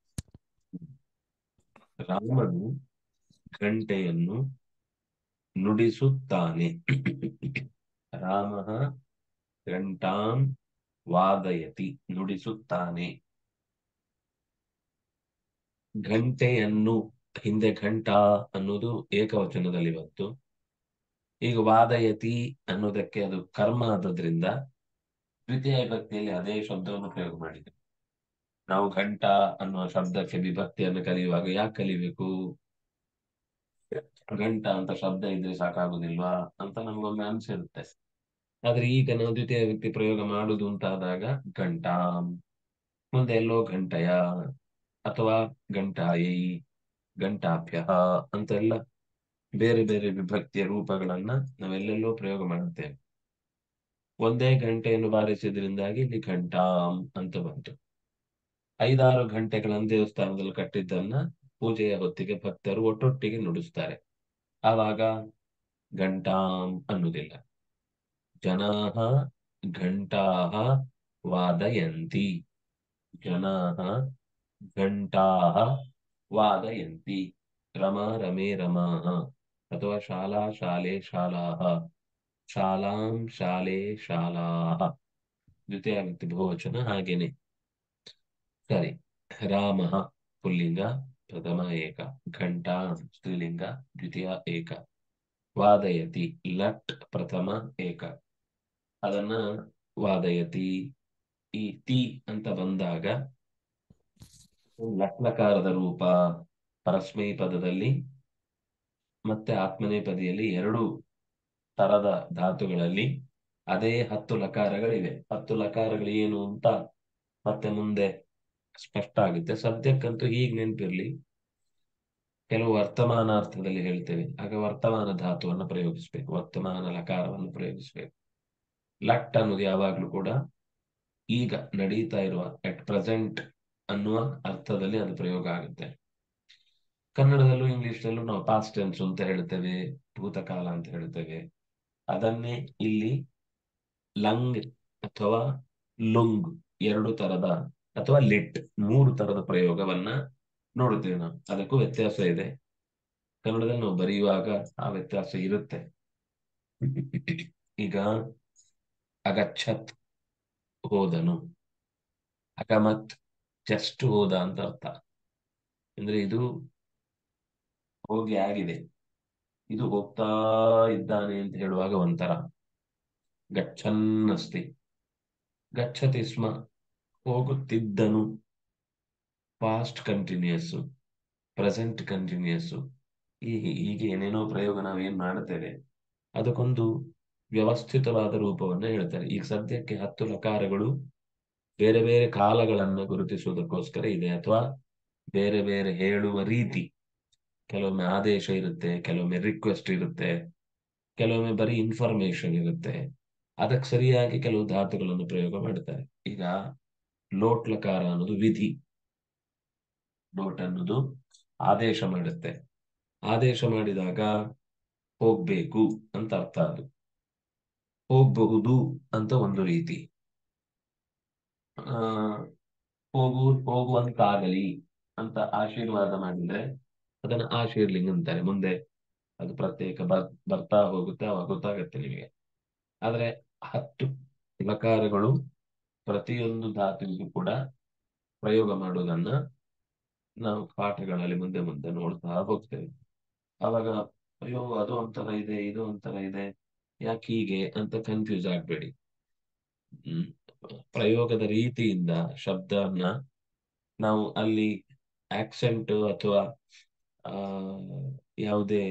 S3: ರಾಮನು ಗಂಟೆಯನ್ನು ನುಡಿಸುತ್ತಾನೆ ರಾಮ ಗಂಟಾಂ ವಾದಯತಿ ನುಡಿಸುತ್ತಾನೆ ಘಂಟೆಯನ್ನು ಹಿಂದೆ ಘಂಟಾ ಅನ್ನೋದು ಏಕವಚನದಲ್ಲಿ ಬಂತು ಈಗ ವಾದಯತಿ ಅನ್ನೋದಕ್ಕೆ ಅದು ಕರ್ಮ ಆದದ್ರಿಂದ ದ್ವಿತೀಯ ವಿಭಕ್ತಿಯಲ್ಲಿ ಅದೇ ಶಬ್ದವನ್ನು ಪ್ರಯೋಗ ಮಾಡಿದೆ ನಾವು ಘಂಟಾ ಅನ್ನುವ ಶಬ್ದಕ್ಕೆ ವಿಭಕ್ತಿಯನ್ನು ಕಲಿಯುವಾಗ ಯಾಕೆ ಕಲಿಬೇಕು ಘಂಟಾ ಅಂತ ಶಬ್ದ ಇದ್ರೆ ಸಾಕಾಗುದಿಲ್ವಾ ಅಂತ ನಮ್ಗೊಮ್ಮೆ ಅನ್ಸಿರುತ್ತೆ ಆದ್ರೆ ಈಗ ನಾವು ದ್ವಿತೀಯ ವ್ಯಕ್ತಿ ಪ್ರಯೋಗ ಮಾಡುದು ಅಂತಾದಾಗ ಘಂಟಾ ಮುಂದೆ ಎಲ್ಲೋ ಘಂಟಯ ಅಥವಾ ಘಂಟಾಯಿ ಘಂಟಾಭ್ಯ ಅಂತೆಲ್ಲ ಬೇರೆ ಬೇರೆ ವಿಭಕ್ತಿಯ ರೂಪಗಳನ್ನ ನಾವೆಲ್ಲೆಲ್ಲೋ ಪ್ರಯೋಗ ಮಾಡುತ್ತೇವೆ ಒಂದೇ ಗಂಟೆಯನ್ನು ಬಾರಿಸಿದ್ರಿಂದಾಗಿ ಇಲ್ಲಿ ಘಂಟಾಂ ಅಂತ ಬಂತು ಐದಾರು ಗಂಟೆಗಳನ್ನು ದೇವಸ್ಥಾನದಲ್ಲಿ ಕಟ್ಟಿದ್ದನ್ನ ಪೂಜೆಯ ಹೊತ್ತಿಗೆ ಭಕ್ತರು ಒಟ್ಟೊಟ್ಟಿಗೆ ನುಡಿಸ್ತಾರೆ ಆವಾಗ ಘಂಟಾಂ ಅನ್ನುವುದಿಲ್ಲ ಜನಾಹ ಘಂಟಾಹ ವಾದಯಂತಿ ಜನಾಹ ಘಂಟಾಹ ವಾದಯಂತಿ ರಮ ರಮೇ ರಮಾಹ ಅಥವಾ ಶಾಲಾ ಶಾಲೆ ಶಾಲಾಹ ಶಾಲಾಂ ಶಾಲೆ ಶಾಲಾಹ ದ್ವಿತೀಯ ವ್ಯಕ್ತಿ ಬಹುವಚನ ಹಾಗೇನೆ ಸರಿ ರಾಮ ಪುಲ್ಲಿಂಗ ಪ್ರಥಮ ಏಕ ಘಂಟಾ ಸ್ತ್ರೀಲಿಂಗ ದ್ವಿತೀಯ ಏಕ ವಾದಯತಿ ಲಟ್ ಪ್ರಥಮ ಏಕ ಅದನ್ನ ವಾದಯತಿ ಈ ತಿ ಅಂತ ಬಂದಾಗ ಲಟ್ಲಕಾರದ ರೂಪ ಪರಸ್ಮೈ ಪದದಲ್ಲಿ ಮತ್ತೆ ಆತ್ಮನೇಪದಿಯಲ್ಲಿ ಎರಡು ತರದ ಧಾತುಗಳಲ್ಲಿ ಅದೇ ಹತ್ತು ಲಕಾರಗಳಿವೆ ಹತ್ತು ಲಕಾರಗಳು ಏನು ಅಂತ ಮತ್ತೆ ಮುಂದೆ ಸ್ಪಷ್ಟ ಆಗುತ್ತೆ ಸದ್ಯಕ್ಕಂತೂ ಹೀಗೆ ನೆನಪಿರ್ಲಿ ಕೆಲವು ವರ್ತಮಾನಾರ್ಥದಲ್ಲಿ ಹೇಳ್ತೇವೆ ಆಗ ವರ್ತಮಾನ ಧಾತುವನ್ನು ಪ್ರಯೋಗಿಸ್ಬೇಕು ವರ್ತಮಾನ ಲಕಾರವನ್ನು ಪ್ರಯೋಗಿಸ್ಬೇಕು ಲಟ್ ಅನ್ನೋದು ಯಾವಾಗ್ಲೂ ಕೂಡ ಈಗ ನಡೀತಾ ಇರುವ ಎಟ್ ಪ್ರೆಸೆಂಟ್ ಅನ್ನುವ ಅರ್ಥದಲ್ಲಿ ಅದು ಪ್ರಯೋಗ ಆಗುತ್ತೆ ಕನ್ನಡದಲ್ಲೂ ಇಂಗ್ಲಿಷ್ನಲ್ಲೂ ನಾವು ಪಾಸ್ಟ್ ಟೆನ್ಸ್ ಅಂತ ಹೇಳ್ತೇವೆ ಭೂತಕಾಲ ಅಂತ ಹೇಳ್ತೇವೆ ಅದನ್ನೇ ಇಲ್ಲಿ ಲಂಗ್ ಅಥವಾ ಲುಂಗ್ ಎರಡು ತರದ ಅಥವಾ ಲಿಟ್ ಮೂರು ತರದ ಪ್ರಯೋಗವನ್ನ ನೋಡುತ್ತೇವೆ ನಾವು ಅದಕ್ಕೂ ವ್ಯತ್ಯಾಸ ಇದೆ ಕನ್ನಡದಲ್ಲಿ ನಾವು ಬರೆಯುವಾಗ ಆ ವ್ಯತ್ಯಾಸ ಇರುತ್ತೆ ಈಗ ಅಗಚ್ಚತ್ ಹೋದನು ಅಗಮತ್ ಜಸ್ಟ್ ಹೋದ ಅಂತ ಅರ್ಥ ಅಂದ್ರೆ ಇದು ಹೋಗಿ ಆಗಿದೆ ಇದು ಹೋಗ್ತಾ ಇದ್ದಾನೆ ಅಂತ ಹೇಳುವಾಗ ಒಂಥರ ಗಚ್ಚನ್ ಅಸ್ತಿ ಗಚ್ಚತಿ ಸ್ಮ ಹೋಗುತ್ತಿದ್ದನು ಪಾಸ್ಟ್ ಕಂಟಿನ್ಯೂಸ್ ಪ್ರೆಸೆಂಟ್ ಕಂಟಿನ್ಯೂಸ್ ಈ ಹೀಗೆ ಏನೇನೋ ಪ್ರಯೋಗ ನಾವೇನ್ ಮಾಡುತ್ತೇವೆ ಅದಕ್ಕೊಂದು ವ್ಯವಸ್ಥಿತವಾದ ರೂಪವನ್ನು ಹೇಳ್ತಾರೆ ಈಗ ಸದ್ಯಕ್ಕೆ ಹತ್ತು ಲಕಾರಗಳು ಬೇರೆ ಬೇರೆ ಕಾಲಗಳನ್ನು ಗುರುತಿಸುವುದಕ್ಕೋಸ್ಕರ ಇದೆ ಅಥವಾ ಬೇರೆ ಬೇರೆ ಹೇಳುವ ರೀತಿ ಕೆಲವೊಮ್ಮೆ ಆದೇಶ ಇರುತ್ತೆ ಕೆಲವೊಮ್ಮೆ ರಿಕ್ವೆಸ್ಟ್ ಇರುತ್ತೆ ಕೆಲವೊಮ್ಮೆ ಬರೀ ಇನ್ಫಾರ್ಮೇಶನ್ ಇರುತ್ತೆ ಅದಕ್ಕೆ ಸರಿಯಾಗಿ ಕೆಲವು ಧಾತುಗಳನ್ನು ಪ್ರಯೋಗ ಮಾಡ್ತಾರೆ ಈಗ ಲೋಟ್ ಲಕಾರ ಅನ್ನೋದು ವಿಧಿ ಲೋಟ್ ಅನ್ನೋದು ಆದೇಶ ಮಾಡುತ್ತೆ ಆದೇಶ ಮಾಡಿದಾಗ ಹೋಗ್ಬೇಕು ಅಂತ ಅರ್ಥ ಅದು ಹೋಗಬಹುದು ಅಂತ ಒಂದು ರೀತಿ ಆ ಹೋಗು ಹೋಗುವಂತಾಗಲಿ ಅಂತ ಆಶೀರ್ವಾದ ಮಾಡಿದ್ರೆ ಅದನ್ನ ಆಶೀರ್ಲಿಂಗ್ ಅಂತಾರೆ ಮುಂದೆ ಅದು ಪ್ರತ್ಯೇಕ ಬರ್ ಬರ್ತಾ ಹೋಗುತ್ತೆ ಅವಾಗ ಗೊತ್ತಾಗತ್ತೆ ನಿಮಗೆ ಆದ್ರೆ ಹತ್ತು ಲಕಾರಗಳು ಪ್ರತಿಯೊಂದು ಧಾತುವಿಗೂ ಕೂಡ ಪ್ರಯೋಗ ಮಾಡುವುದನ್ನ ನಾವು ಪಾಠಗಳಲ್ಲಿ ಮುಂದೆ ಮುಂದೆ ನೋಡ್ತಾ ಹೋಗ್ತೇವೆ ಅವಾಗ ಅಯ್ಯೋ ಅದು ಒಂಥರ ಇದೆ ಇದು ಒಂಥರ ಇದೆ ಯಾಕೆ ಹೀಗೆ ಅಂತ ಕನ್ಫ್ಯೂಸ್ ಆಗ್ಬೇಡಿ ಹ್ಮ್ ಪ್ರಯೋಗದ ರೀತಿಯಿಂದ ಶಬ್ದವನ್ನ ನಾವು ಅಲ್ಲಿ ಆಕ್ಸೆಂಟ್ ಅಥವಾ ಆ ಯಾವುದೇ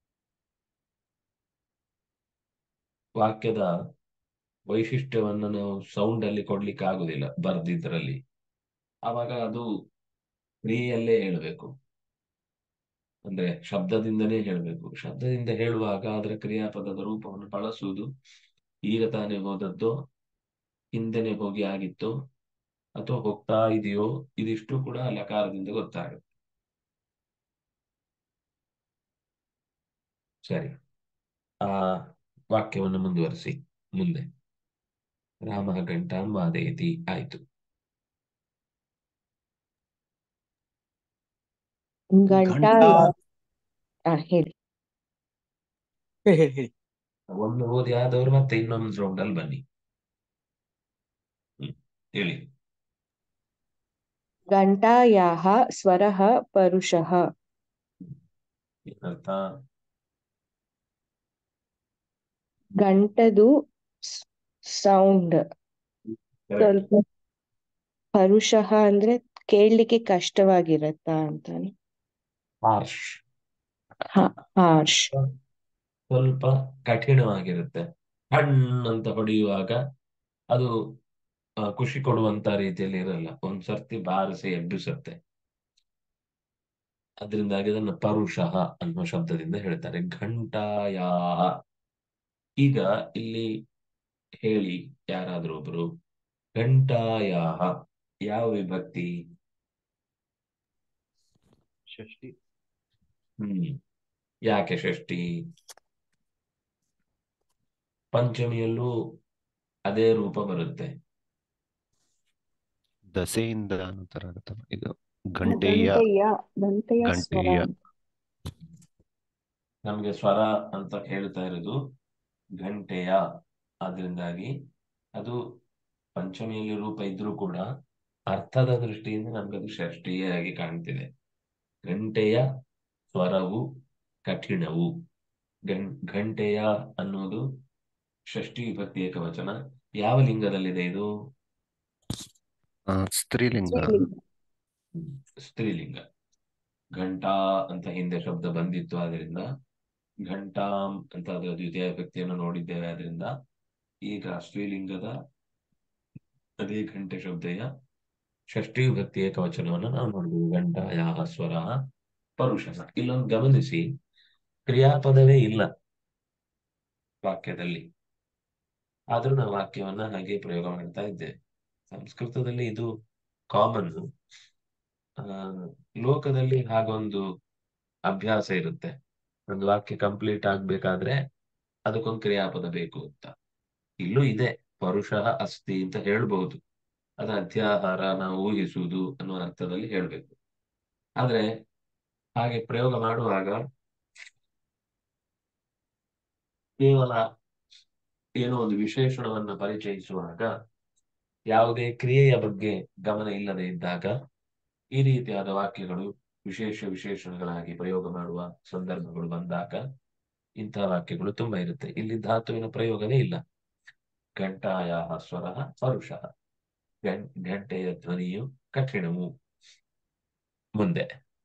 S3: ವಾಕ್ಯದ ವೈಶಿಷ್ಟ್ಯವನ್ನ ನಾವು ಸೌಂಡ್ ಅಲ್ಲಿ ಕೊಡ್ಲಿಕ್ಕೆ ಆಗುದಿಲ್ಲ ಬರ್ದಿದ್ರಲ್ಲಿ ಅವಾಗ ಅದು ಕ್ರಿಯೆಯಲ್ಲೇ ಹೇಳಬೇಕು ಅಂದ್ರೆ ಶಬ್ದದಿಂದನೇ ಹೇಳಬೇಕು ಶಬ್ದದಿಂದ ಹೇಳುವಾಗ ಅದರ ಕ್ರಿಯಾಪದದ ರೂಪವನ್ನು ಬಳಸುವುದು ಈಗ ತಾನೇ ಹೋದದ್ದು ಹಿಂದೆನೆ ಹೋಗಿ ಆಗಿತ್ತು ಅಥವಾ ಹೋಗ್ತಾ ಇದೆಯೋ ಇದಿಷ್ಟು ಕೂಡ ಲಕಾರದಿಂದ ಗೊತ್ತಾಗುತ್ತೆ ಸರಿ ಆ ವಾಕ್ಯವನ್ನು ಮುಂದುವರಿಸಿ ಮುಂದೆ ರಾಮ ಗಂಟಾಂ ವಾದಯತಿ ಆಯ್ತು
S4: ಗಂಟಾ
S5: ಘಂಟಾ
S4: ಆ, ಹೇಳಿ
S5: ಹೇಳಿ ಹೇಳಿ ಹೇಳಿ
S3: ಒಂದು ಓದಿ ಆದವರು ಮತ್ತೆ ಇನ್ನೊಂದು ರೌಂಡ್ ಅಲ್ಲಿ ಬನ್ನಿ ಹ್ಮ್ ಹೇಳಿ
S4: ಗಂಟಾಯಾಹ ಸ್ವರಃ ಪರುಷಃ
S3: ಏನರ್ಥ
S4: ಗಂಟದು ಸೌಂಡ್
S3: Correct.
S4: ಸ್ವಲ್ಪ ಪರುಷಃ ಅಂದ್ರೆ ಕೇಳಲಿಕ್ಕೆ ಕಷ್ಟವಾಗಿರತ್ತಾ ಅಂತಾನೆ
S3: ಹಾರ್ಶ್
S4: ಹಾರ್ಶ್
S3: ಸ್ವಲ್ಪ ಕಠಿಣವಾಗಿರುತ್ತೆ ಹಣ್ಣಂತ ಹೊಡೆಯುವಾಗ ಅದು ಆ, ಖುಷಿ ಕೊಡುವಂತ ರೀತಿಯಲ್ಲಿ ಇರಲ್ಲ ಒಂದ್ ಸರ್ತಿ ಬಾರಿಸಿ ಎಬ್ಬಿಸುತ್ತೆ ಅದರಿಂದಾಗಿ ಅದನ್ನು ಪರುಷಃ ಅನ್ನುವ ಶಬ್ದದಿಂದ ಹೇಳ್ತಾರೆ ಘಂಟಾಯಾ ಈಗ ಇಲ್ಲಿ ಹೇಳಿ ಯಾರಾದ್ರೂ ಒಬ್ರು ಘಂಟಾಯಾ ಯಾವ ವಿಭಕ್ತಿ
S2: ಷಷ್ಠಿ
S3: ಹ್ಮ್ ಯಾಕೆ ಷಷ್ಠಿ ಪಂಚಮಿಯಲ್ಲೂ ಅದೇ ರೂಪ ಬರುತ್ತೆ
S6: ದಸೆಯಿಂದ ಅನ್ನೋ ತರ ಆಗುತ್ತಲ್ಲ ಇದು ಗಂಟೆಯ
S4: ದಂತೆಯ ದಂತೆಯ ಸ್ವರ
S6: ಗಂಟೆಯ
S3: ನಮ್ಗೆ ಸ್ವರ ಅಂತ ಹೇಳ್ತಾ ಇರೋದು ಘಂಟೆಯ ಆದ್ರಿಂದಾಗಿ ಅದು ಪಂಚಮಿಯಲ್ಲಿ ರೂಪ ಇದ್ರೂ ಕೂಡ ಅರ್ಥದ ದೃಷ್ಟಿಯಿಂದ ನಮ್ಗದು ಷಷ್ಠಿಯೇ ಆಗಿ ಕಾಣ್ತಿದೆ ಗಂಟೆಯ ಸ್ವರವು ಕಠಿಣವು ಗಂ ಘಂಟೆಯ ಅನ್ನೋದು ಷಷ್ಠಿ ವಿಭಕ್ತಿ ಏಕವಚನ ಯಾವ ಲಿಂಗದಲ್ಲಿದೆ ಇದು
S6: ಆ, ಸ್ತ್ರೀಲಿಂಗ
S4: ಸ್ತ್ರೀಲಿಂಗ
S3: ಸ್ತ್ರೀಲಿಂಗ ಘಂಟಾ ಅಂತ ಹಿಂದೆ ಶಬ್ದ ಬಂದಿತ್ತು ಆದ್ರಿಂದ ಘಂಟಾಂ ಅಂತ ಅದರ ದ್ವಿತೀಯ ವಿಭಕ್ತಿಯನ್ನು ನೋಡಿದ್ದೇವೆ ಆದ್ರಿಂದ ಈಗ ಸ್ತ್ರೀಲಿಂಗದ ಅದೇ ಘಂಟೆ ಶಬ್ದೆಯ ಷಷ್ಠಿ ವಿಭಕ್ತಿ ಏಕವಚನವನ್ನು ನಾವು ನೋಡ್ಬೋದು ಘಂಟಾಯ ಸ್ವರ ಪರುಷನ ಇಲ್ಲೊಂದು ಗಮನಿಸಿ ಕ್ರಿಯಾಪದವೇ ಇಲ್ಲ ವಾಕ್ಯದಲ್ಲಿ ಆದ್ರೂ ನಾವು ವಾಕ್ಯವನ್ನ ಹಾಗೆ ಪ್ರಯೋಗ ಮಾಡ್ತಾ ಇದ್ದೇವೆ ಸಂಸ್ಕೃತದಲ್ಲಿ ಇದು ಕಾಮನ್ ಆ ಲೋಕದಲ್ಲಿ ಹಾಗೊಂದು ಅಭ್ಯಾಸ ಇರುತ್ತೆ ಒಂದು ವಾಕ್ಯ ಕಂಪ್ಲೀಟ್ ಆಗ್ಬೇಕಾದ್ರೆ ಅದಕ್ಕೊಂದು ಕ್ರಿಯಾಪದ ಬೇಕು ಅಂತ ಇಲ್ಲೂ ಇದೆ ಪರುಷ ಅಸ್ತಿ ಅಂತ ಹೇಳ್ಬಹುದು ಅದು ಅಧ್ಯಾಹಾರ ನಾವು ಊಹಿಸುವುದು ಅನ್ನುವ ಅರ್ಥದಲ್ಲಿ ಹೇಳ್ಬೇಕು ಆದ್ರೆ ಹಾಗೆ ಪ್ರಯೋಗ ಮಾಡುವಾಗ ಕೇವಲ ಏನೋ ಒಂದು ವಿಶೇಷಣವನ್ನ ಪರಿಚಯಿಸುವಾಗ ಯಾವುದೇ ಕ್ರಿಯೆಯ ಬಗ್ಗೆ ಗಮನ ಇಲ್ಲದೆ ಇದ್ದಾಗ ಈ ರೀತಿಯಾದ ವಾಕ್ಯಗಳು ವಿಶೇಷ ವಿಶೇಷಣಗಳಾಗಿ ಪ್ರಯೋಗ ಮಾಡುವ ಸಂದರ್ಭಗಳು ಬಂದಾಗ ಇಂತಹ ವಾಕ್ಯಗಳು ತುಂಬಾ ಇರುತ್ತೆ ಇಲ್ಲಿ ಧಾತುವಿನ ಪ್ರಯೋಗವೇ ಇಲ್ಲ ಘಂಟಾಯ ಸ್ವರ ಪರುಷ ಘಂಟೆಯ ಧ್ವನಿಯು ಕಠಿಣವು ಮುಂದೆ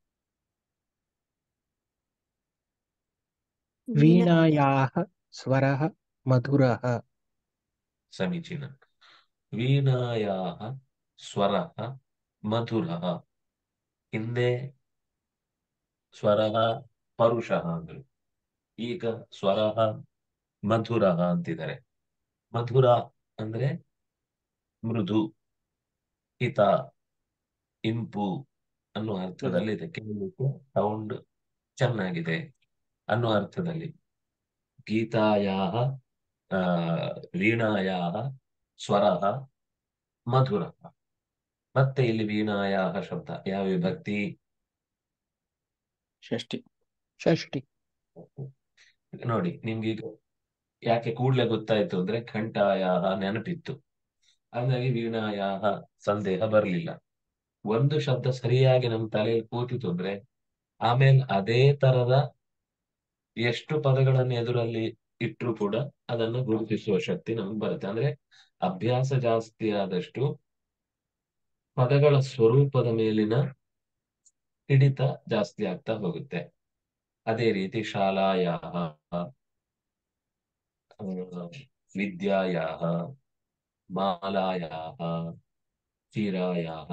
S5: ವೀಣಾಯಾಹ ಸ್ವರಃ ಮಧುರಃ
S3: ಸಮೀಚೀನ ವೀಣಾಯಾ ಸ್ವರ ಮಧುರ ಹಿಂದೆ ಸ್ವರ ಪರುಷ ಅಂದ್ರು ಈಗ ಸ್ವರ ಮಧುರ ಅಂತಿದ್ದಾರೆ ಮಧುರ ಅಂದ್ರೆ ಮೃದು ಹಿತ ಇಂಪು ಅನ್ನೋ ಅರ್ಥದಲ್ಲಿ ಇದೆ ಕೇಳಲಿಕ್ಕೆ ಸೌಂಡ್ ಚೆನ್ನಾಗಿದೆ ಅನ್ನೋ ಅರ್ಥದಲ್ಲಿ ಗೀತಾಯಾ ಆ ವೀಣಾಯಾ ಸ್ವರ ಮಧುರ ಮತ್ತೆ ಇಲ್ಲಿ ವೀಣಾಯಾ ಶಬ್ದ ಯಾವ ವಿಭಕ್ತಿ
S5: ಷಷ್ಠಿ
S6: ಷಷ್ಠಿ
S3: ನೋಡಿ ನಿಮ್ಗೆ ಈಗ ಯಾಕೆ ಕೂಡ್ಲೆ ಗೊತ್ತಾಯ್ತು ಅಂದ್ರೆ ಘಂಟಾಯಾಹ ನೆನಪಿತ್ತು ಹಾಗಾಗಿ ವೀಣಾಯಾಹ ಸಂದೇಹ ಬರಲಿಲ್ಲ ಒಂದು ಶಬ್ದ ಸರಿಯಾಗಿ ನಮ್ಮ ತಲೆಯಲ್ಲಿ ಕೂತಿತು ಅಂದ್ರೆ ಆಮೇಲೆ ಅದೇ ತರದ ಎಷ್ಟು ಪದಗಳನ್ನು ಎದುರಲ್ಲಿ ಇಟ್ಟರು ಕೂಡ ಅದನ್ನು ಗುರುತಿಸುವ ಶಕ್ತಿ ನಮ್ಗೆ ಬರುತ್ತೆ ಅಂದ್ರೆ ಅಭ್ಯಾಸ ಜಾಸ್ತಿ ಆದಷ್ಟು ಪದಗಳ ಸ್ವರೂಪದ ಮೇಲಿನ ಹಿಡಿತ ಜಾಸ್ತಿ ಆಗ್ತಾ ಹೋಗುತ್ತೆ ಅದೇ ರೀತಿ ಶಾಲಾಯಾಹ ವಿದ್ಯಾಯಾಹ ಮಾಲಾಯಾಹ ಚಿರಾಯಾಹ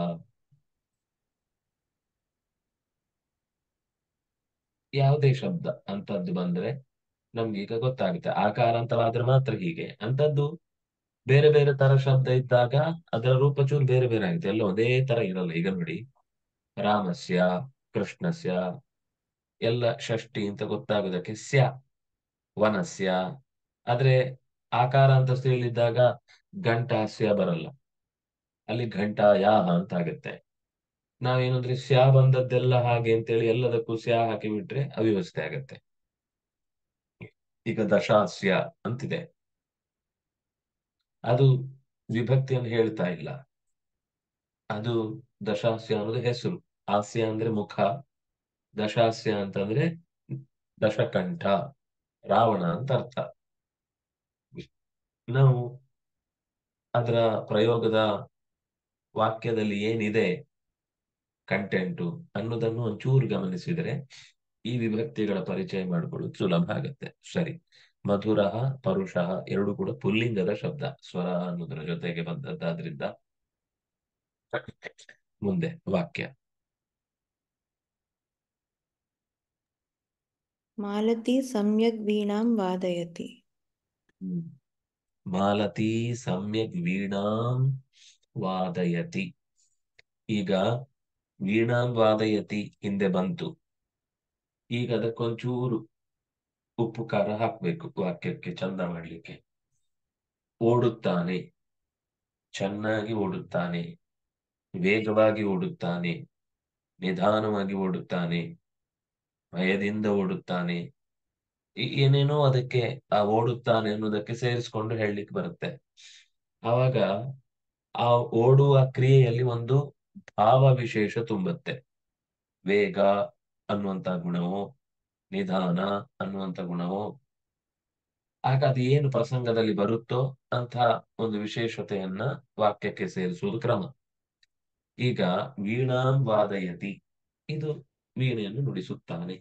S3: ಯಾವುದೇ ಶಬ್ದ ಅಂತದ್ದು ಬಂದ್ರೆ ನಮ್ಗೆ ಈಗ ಗೊತ್ತಾಗುತ್ತೆ ಆಕಾರ ಅಂತವಾದ್ರೆ ಮಾತ್ರ ಹೀಗೆ ಅಂತದ್ದು ಬೇರೆ ಬೇರೆ ತರ ಶಬ್ದ ಇದ್ದಾಗ ಅದರ ರೂಪ ಚೂರು ಬೇರೆ ಬೇರೆ ಆಗುತ್ತೆ ಎಲ್ಲ ಒಂದೇ ತರ ಇರಲ್ಲ ಈಗ ನೋಡಿ ರಾಮಸ್ಯ ಕೃಷ್ಣಸ್ಯ ಎಲ್ಲ ಷಷ್ಠಿ ಅಂತ ಗೊತ್ತಾಗೋದಕ್ಕೆ ಸ್ಯ ವನಸ್ಯ ಆದ್ರೆ ಆಕಾರ ಅಂತ ಹೇಳಿದ್ದಾಗ ಘಂಟಾಸ್ಯ ಬರಲ್ಲ ಅಲ್ಲಿ ಘಂಟಾಯಾಹ ಅಂತ ಆಗುತ್ತೆ ನಾವೇನಂದ್ರೆ ಸ್ಯಾ ಬಂದದ್ದೆಲ್ಲ ಹಾಗೆ ಅಂತೇಳಿ ಎಲ್ಲದಕ್ಕೂ ಸ್ಯಾ ಹಾಕಿ ಬಿಟ್ರೆ ಅವ್ಯವಸ್ಥೆ ಆಗತ್ತೆ ಈಗ ದಶಾಸ್ಯ ಅಂತಿದೆ ಅದು ವಿಭಕ್ತಿಯನ್ನು ಹೇಳ್ತಾ ಇಲ್ಲ ಅದು ದಶಾಸ್ಯ ಅನ್ನೋದು ಹೆಸರು ಹಾಸ್ಯ ಅಂದ್ರೆ ಮುಖ ದಶಾಸ್ಯ ಅಂತಂದ್ರೆ ದಶಕಂಠ ರಾವಣ ಅಂತ ಅರ್ಥ ನಾವು ಅದರ ಪ್ರಯೋಗದ ವಾಕ್ಯದಲ್ಲಿ ಏನಿದೆ ಕಂಟೆಂಟು ಅನ್ನೋದನ್ನು ಒಂಚೂರು ಗಮನಿಸಿದರೆ ಈ ವಿಭಕ್ತಿಗಳ ಪರಿಚಯ ಮಾಡಿಕೊಳ್ಳೋದು ಸುಲಭ ಆಗತ್ತೆ ಸರಿ ಮಧುರ ಪರುಷ ಎರಡು ಕೂಡ ಪುಲ್ಲಿಂಗದ ಶಬ್ದ ಸ್ವರ ಅನ್ನೋದರ ಜೊತೆಗೆ ಬಂದದ್ದಾದ್ರಿಂದ ಮುಂದೆ ವಾಕ್ಯ
S7: ಮಾಲತಿ ಸಮ್ಯಕ್ ವೀಣಾಂ ವಾದಯತಿ
S3: ಹ್ಮ್. ಮಾಲತಿ ಸಮ್ಯಕ್ ವೀಣಾಂ ವಾದಯತಿ ಈಗ ವೀಣಾಂ ವಾದಯತಿ ಹಿಂದೆ ಬಂತು ಈಗ ಅದಕ್ಕೊಂಚೂರು ಉಪ್ಪು ಖಾರ ಹಾಕ್ಬೇಕು ವಾಕ್ಯಕ್ಕೆ ಚಂದ ಮಾಡ್ಲಿಕ್ಕೆ ಓಡುತ್ತಾನೆ ಚೆನ್ನಾಗಿ ಓಡುತ್ತಾನೆ ವೇಗವಾಗಿ ಓಡುತ್ತಾನೆ ನಿಧಾನವಾಗಿ ಓಡುತ್ತಾನೆ ಭಯದಿಂದ ಓಡುತ್ತಾನೆ ಈ- ಏನೇನೋ ಅದಕ್ಕೆ ಆ ಓಡುತ್ತಾನೆ ಅನ್ನೋದಕ್ಕೆ ಸೇರಿಸ್ಕೊಂಡು ಹೇಳಲಿಕ್ಕೆ ಬರುತ್ತೆ ಆವಾಗ ಆ ಓಡುವ ಕ್ರಿಯೆಯಲ್ಲಿ ಒಂದು ಭಾವ ವಿಶೇಷ ತುಂಬುತ್ತೆ ವೇಗ ಅನ್ನುವಂತ ಗುಣವೋ ನಿಧಾನ ಅನ್ನುವಂತ ಗುಣವೋ ಆಗ ಅದು ಏನು ಪ್ರಸಂಗದಲ್ಲಿ ಬರುತ್ತೋ ಅಂತ ಒಂದು ವಿಶೇಷತೆಯನ್ನ ವಾಕ್ಯಕ್ಕೆ ಸೇರಿಸುವುದು ಕ್ರಮ ಈಗ ವೀಣಾಂ ವಾದಯತಿ ಇದು ವೀಣೆಯನ್ನು ನುಡಿಸುತ್ತಾನೆ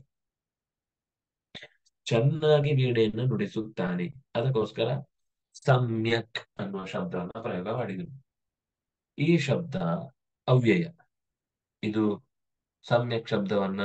S3: ಚೆನ್ನಾಗಿ ವೀಣೆಯನ್ನು ನುಡಿಸುತ್ತಾನೆ ಅದಕ್ಕೋಸ್ಕರ ಸಮ್ಯಕ್ ಅನ್ನುವ ಶಬ್ದವನ್ನ ಪ್ರಯೋಗ ಮಾಡಿದರು ಈ ಶಬ್ದ ಅವ್ಯಯ ಇದು ಸಮ್ಯಕ್ ಶಬ್ದವನ್ನ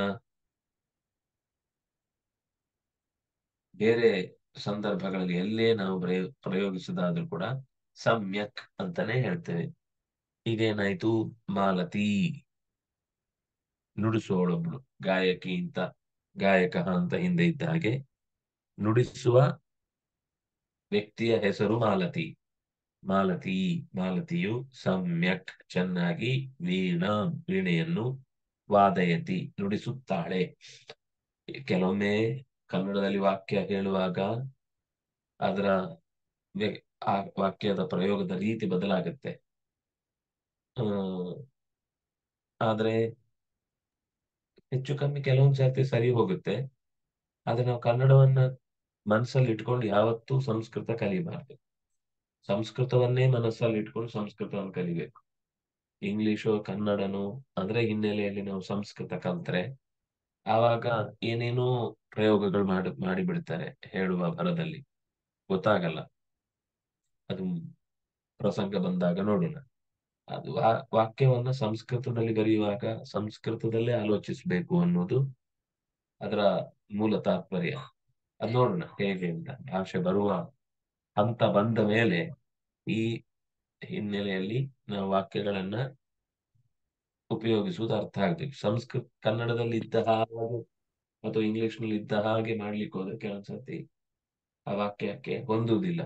S3: ಬೇರೆ ಸಂದರ್ಭಗಳಲ್ಲಿ ಎಲ್ಲೇ ನಾವು ಪ್ರಯೋ ಪ್ರಯೋಗಿಸೋದಾದ್ರೂ ಕೂಡ ಸಮ್ಯಕ್ ಅಂತಾನೆ ಹೇಳ್ತೇವೆ ಈಗೇನಾಯ್ತು ಮಾಲತಿ ನುಡಿಸುವವಳೊಬ್ಳು ಗಾಯಕಿ ಅಂತ ಗಾಯಕ ಅಂತ ಹಿಂದೆ ಇದ್ದ ಹಾಗೆ ನುಡಿಸುವ ವ್ಯಕ್ತಿಯ ಹೆಸರು ಮಾಲತಿ ಮಾಲತಿ ಮಾಲತಿಯು ಸಮ್ಯಕ್ ಚೆನ್ನಾಗಿ ವೀಣಾ ವೀಣೆಯನ್ನು ವಾದಯತಿ ನುಡಿಸುತ್ತಾಳೆ ಕೆಲವೊಮ್ಮೆ ಕನ್ನಡದಲ್ಲಿ ವಾಕ್ಯ ಹೇಳುವಾಗ ಅದರ ವ್ಯ- ಆ ವಾಕ್ಯದ ಪ್ರಯೋಗದ ರೀತಿ ಬದಲಾಗುತ್ತೆ ಆ ಆದ್ರೆ ಹೆಚ್ಚು ಕಮ್ಮಿ ಕೆಲವೊಂದು ಸರ್ತಿ ಸರಿ ಹೋಗುತ್ತೆ ಆದ್ರೆ ನಾವು ಕನ್ನಡವನ್ನ ಮನಸ್ಸಲ್ಲಿ ಇಟ್ಕೊಂಡು ಯಾವತ್ತೂ ಸಂಸ್ಕೃತ ಕಲಿಬಾರ್ದು ಸಂಸ್ಕೃತವನ್ನೇ ಮನಸ್ಸಲ್ಲಿ ಇಟ್ಕೊಂಡು ಸಂಸ್ಕೃತವನ್ನು ಕಲಿಬೇಕು ಇಂಗ್ಲಿಷು ಕನ್ನಡನು ಅದರ ಹಿನ್ನೆಲೆಯಲ್ಲಿ ನಾವು ಸಂಸ್ಕೃತ ಕಲ್ತ್ರೆ ಆವಾಗ ಏನೇನೋ ಪ್ರಯೋಗಗಳು ಮಾಡಿ ಮಾಡಿ ಬಿಡ್ತಾರೆ ಹೇಳುವ ಭರದಲ್ಲಿ ಗೊತ್ತಾಗಲ್ಲ ಅದು ಪ್ರಸಂಗ ಬಂದಾಗ ನೋಡೋಣ ಅದು ಆ ವಾಕ್ಯವನ್ನ ಸಂಸ್ಕೃತದಲ್ಲಿ ಬರೆಯುವಾಗ ಸಂಸ್ಕೃತದಲ್ಲೇ ಆಲೋಚಿಸಬೇಕು ಅನ್ನೋದು ಅದರ ಮೂಲ ತಾತ್ಪರ್ಯ ಅದ್ ನೋಡೋಣ ಹೇಗೆ ಅಂತ ಭಾಷೆ ಬರುವ ಹಂತ ಬಂದ ಮೇಲೆ ಈ ಹಿನ್ನೆಲೆಯಲ್ಲಿ ನಾವು ವಾಕ್ಯಗಳನ್ನ ಉಪಯೋಗಿಸುವುದು ಅರ್ಥ ಆಗ್ಬೇಕು ಸಂಸ್ಕೃತ ಕನ್ನಡದಲ್ಲಿ ಇದ್ದ ಹಾಗೆ ಅಥವಾ ಇಂಗ್ಲಿಷ್ ನಲ್ಲಿ ಇದ್ದ ಹಾಗೆ ಮಾಡ್ಲಿಕ್ಕೆ ಹೋದ್ರೆ ಕೆಲವೊಂದ್ಸತಿ ಆ ವಾಕ್ಯಕ್ಕೆ ಹೊಂದುವುದಿಲ್ಲ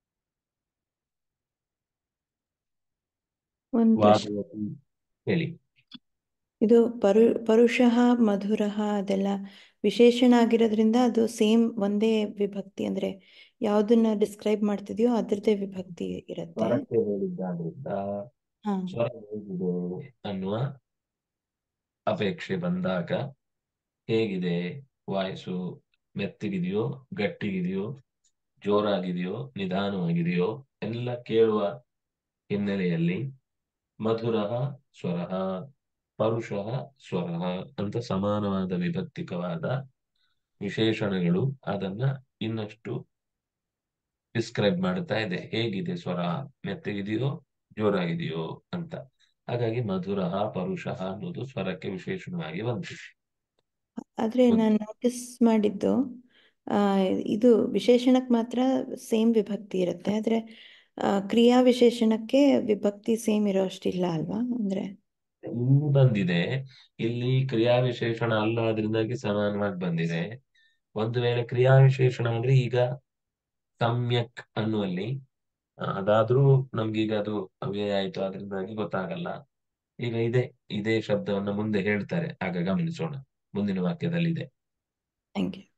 S7: ಒಂದು ಪ್ರಶ್ನೆ
S3: ವಾದವತಿ ಹೇಳಿ
S7: ಇದು ಪರು ಪರುಷಃ ಮಧುರಃ ಅದೆಲ್ಲ ವಿಶೇಷಣ ಆಗಿರೋದ್ರಿಂದ ಅದು ಸೇಮ್ ಒಂದೇ ವಿಭಕ್ತಿ ಅಂದ್ರೆ ಯಾವ್ದನ್ನ ಡಿಸ್ಕ್ರೈಬ್ ಮಾಡ್ತಿದ್ಯೋ ಅದ್ರದ್ದೇ ವಿಭಕ್ತಿ ಇರುತ್ತೆ
S3: ಸ್ವರಕ್ಕೆ ಹೇಳಿದ್ದಾದ್ರಿಂದ
S7: ಹಾ
S3: ಸ್ವರ ಹೇಗಿದೆ ಅನ್ನುವ ಅಪೇಕ್ಷೆ ಬಂದಾಗ ಹೇಗಿದೆ ವಾಯ್ಸು ಮೆತ್ತಗಿದೆಯೋ ಗಟ್ಟಿಗಿದೆಯೋ ಜೋರಾಗಿದೆಯೋ ನಿಧಾನವಾಗಿದೆಯೋ ಎಲ್ಲ ಕೇಳುವ ಹಿನ್ನೆಲೆಯಲ್ಲಿ ಮಧುರ ಸ್ವರ ಪರುಷಃ ಸ್ವರ ಅಂತ ಸಮಾನವಾದ ವಿಭಕ್ತಿಕವಾದ ವಿಶೇಷಣಗಳು ಅದನ್ನ ಇನ್ನಷ್ಟು ಡಿಸ್ಕ್ರೈಬ್ ಮಾಡ್ತಾ ಇದೆ ಹೇಗಿದೆ ಸ್ವರ ಮೆತ್ತಗಿದೆಯೋ ಜೋರಾಗಿದೆಯೋ ಅಂತ ಹಾಗಾಗಿ ಮಧುರ ಪರುಷಃ ಅನ್ನೋದು ಸ್ವರಕ್ಕೆ ವಿಶೇಷಣವಾಗಿ ಬಂತು
S7: ಆದ್ರೆ ನಾನು ನೋಟಿಸ್ ಮಾಡಿದ್ದು ಆ, ಇದು ವಿಶೇಷಣಕ್ಕೆ ಮಾತ್ರ ಸೇಮ್ ವಿಭಕ್ತಿ ಇರುತ್ತೆ ಆದ್ರೆ ಆ, ಕ್ರಿಯಾ ವಿಶೇಷಣಕ್ಕೆ ವಿಭಕ್ತಿ ಸೇಮ್ ಇರೋ ಅಷ್ಟಿಲ್ಲ ಅಲ್ವಾ ಅಂದ್ರೆ
S3: ಇಲ್ಲಿ ಬಂದಿದೆ ಇಲ್ಲಿ ಕ್ರಿಯಾ ವಿಶೇಷಣ ಅಲ್ಲ ಅದರಿಂದಾಗಿ ಸಮಾನವಾಗಿ ಬಂದಿದೆ ಒಂದು ವೇಳೆ ಕ್ರಿಯಾ ವಿಶೇಷಣ ಅಂದ್ರೆ ಈಗ ಸಮ್ಯಕ್ ಅನ್ನುವಲ್ಲಿ ಆ, ಅದಾದ್ರೂ ನಮ್ಗೀಗ ಅದು ಅವ್ಯಯ ಆಯ್ತು ಅದರಿಂದಾಗಿ ಗೊತ್ತಾಗಲ್ಲ ಈಗ ಇದೆ ಇದೇ ಶಬ್ದವನ್ನ ಮುಂದೆ ಹೇಳ್ತಾರೆ ಆಗ ಗಮನಿಸೋಣ ಮುಂದಿನ ವಾಕ್ಯದಲ್ಲಿ ಇದೆ
S7: ಥ್ಯಾಂಕ್ ಯು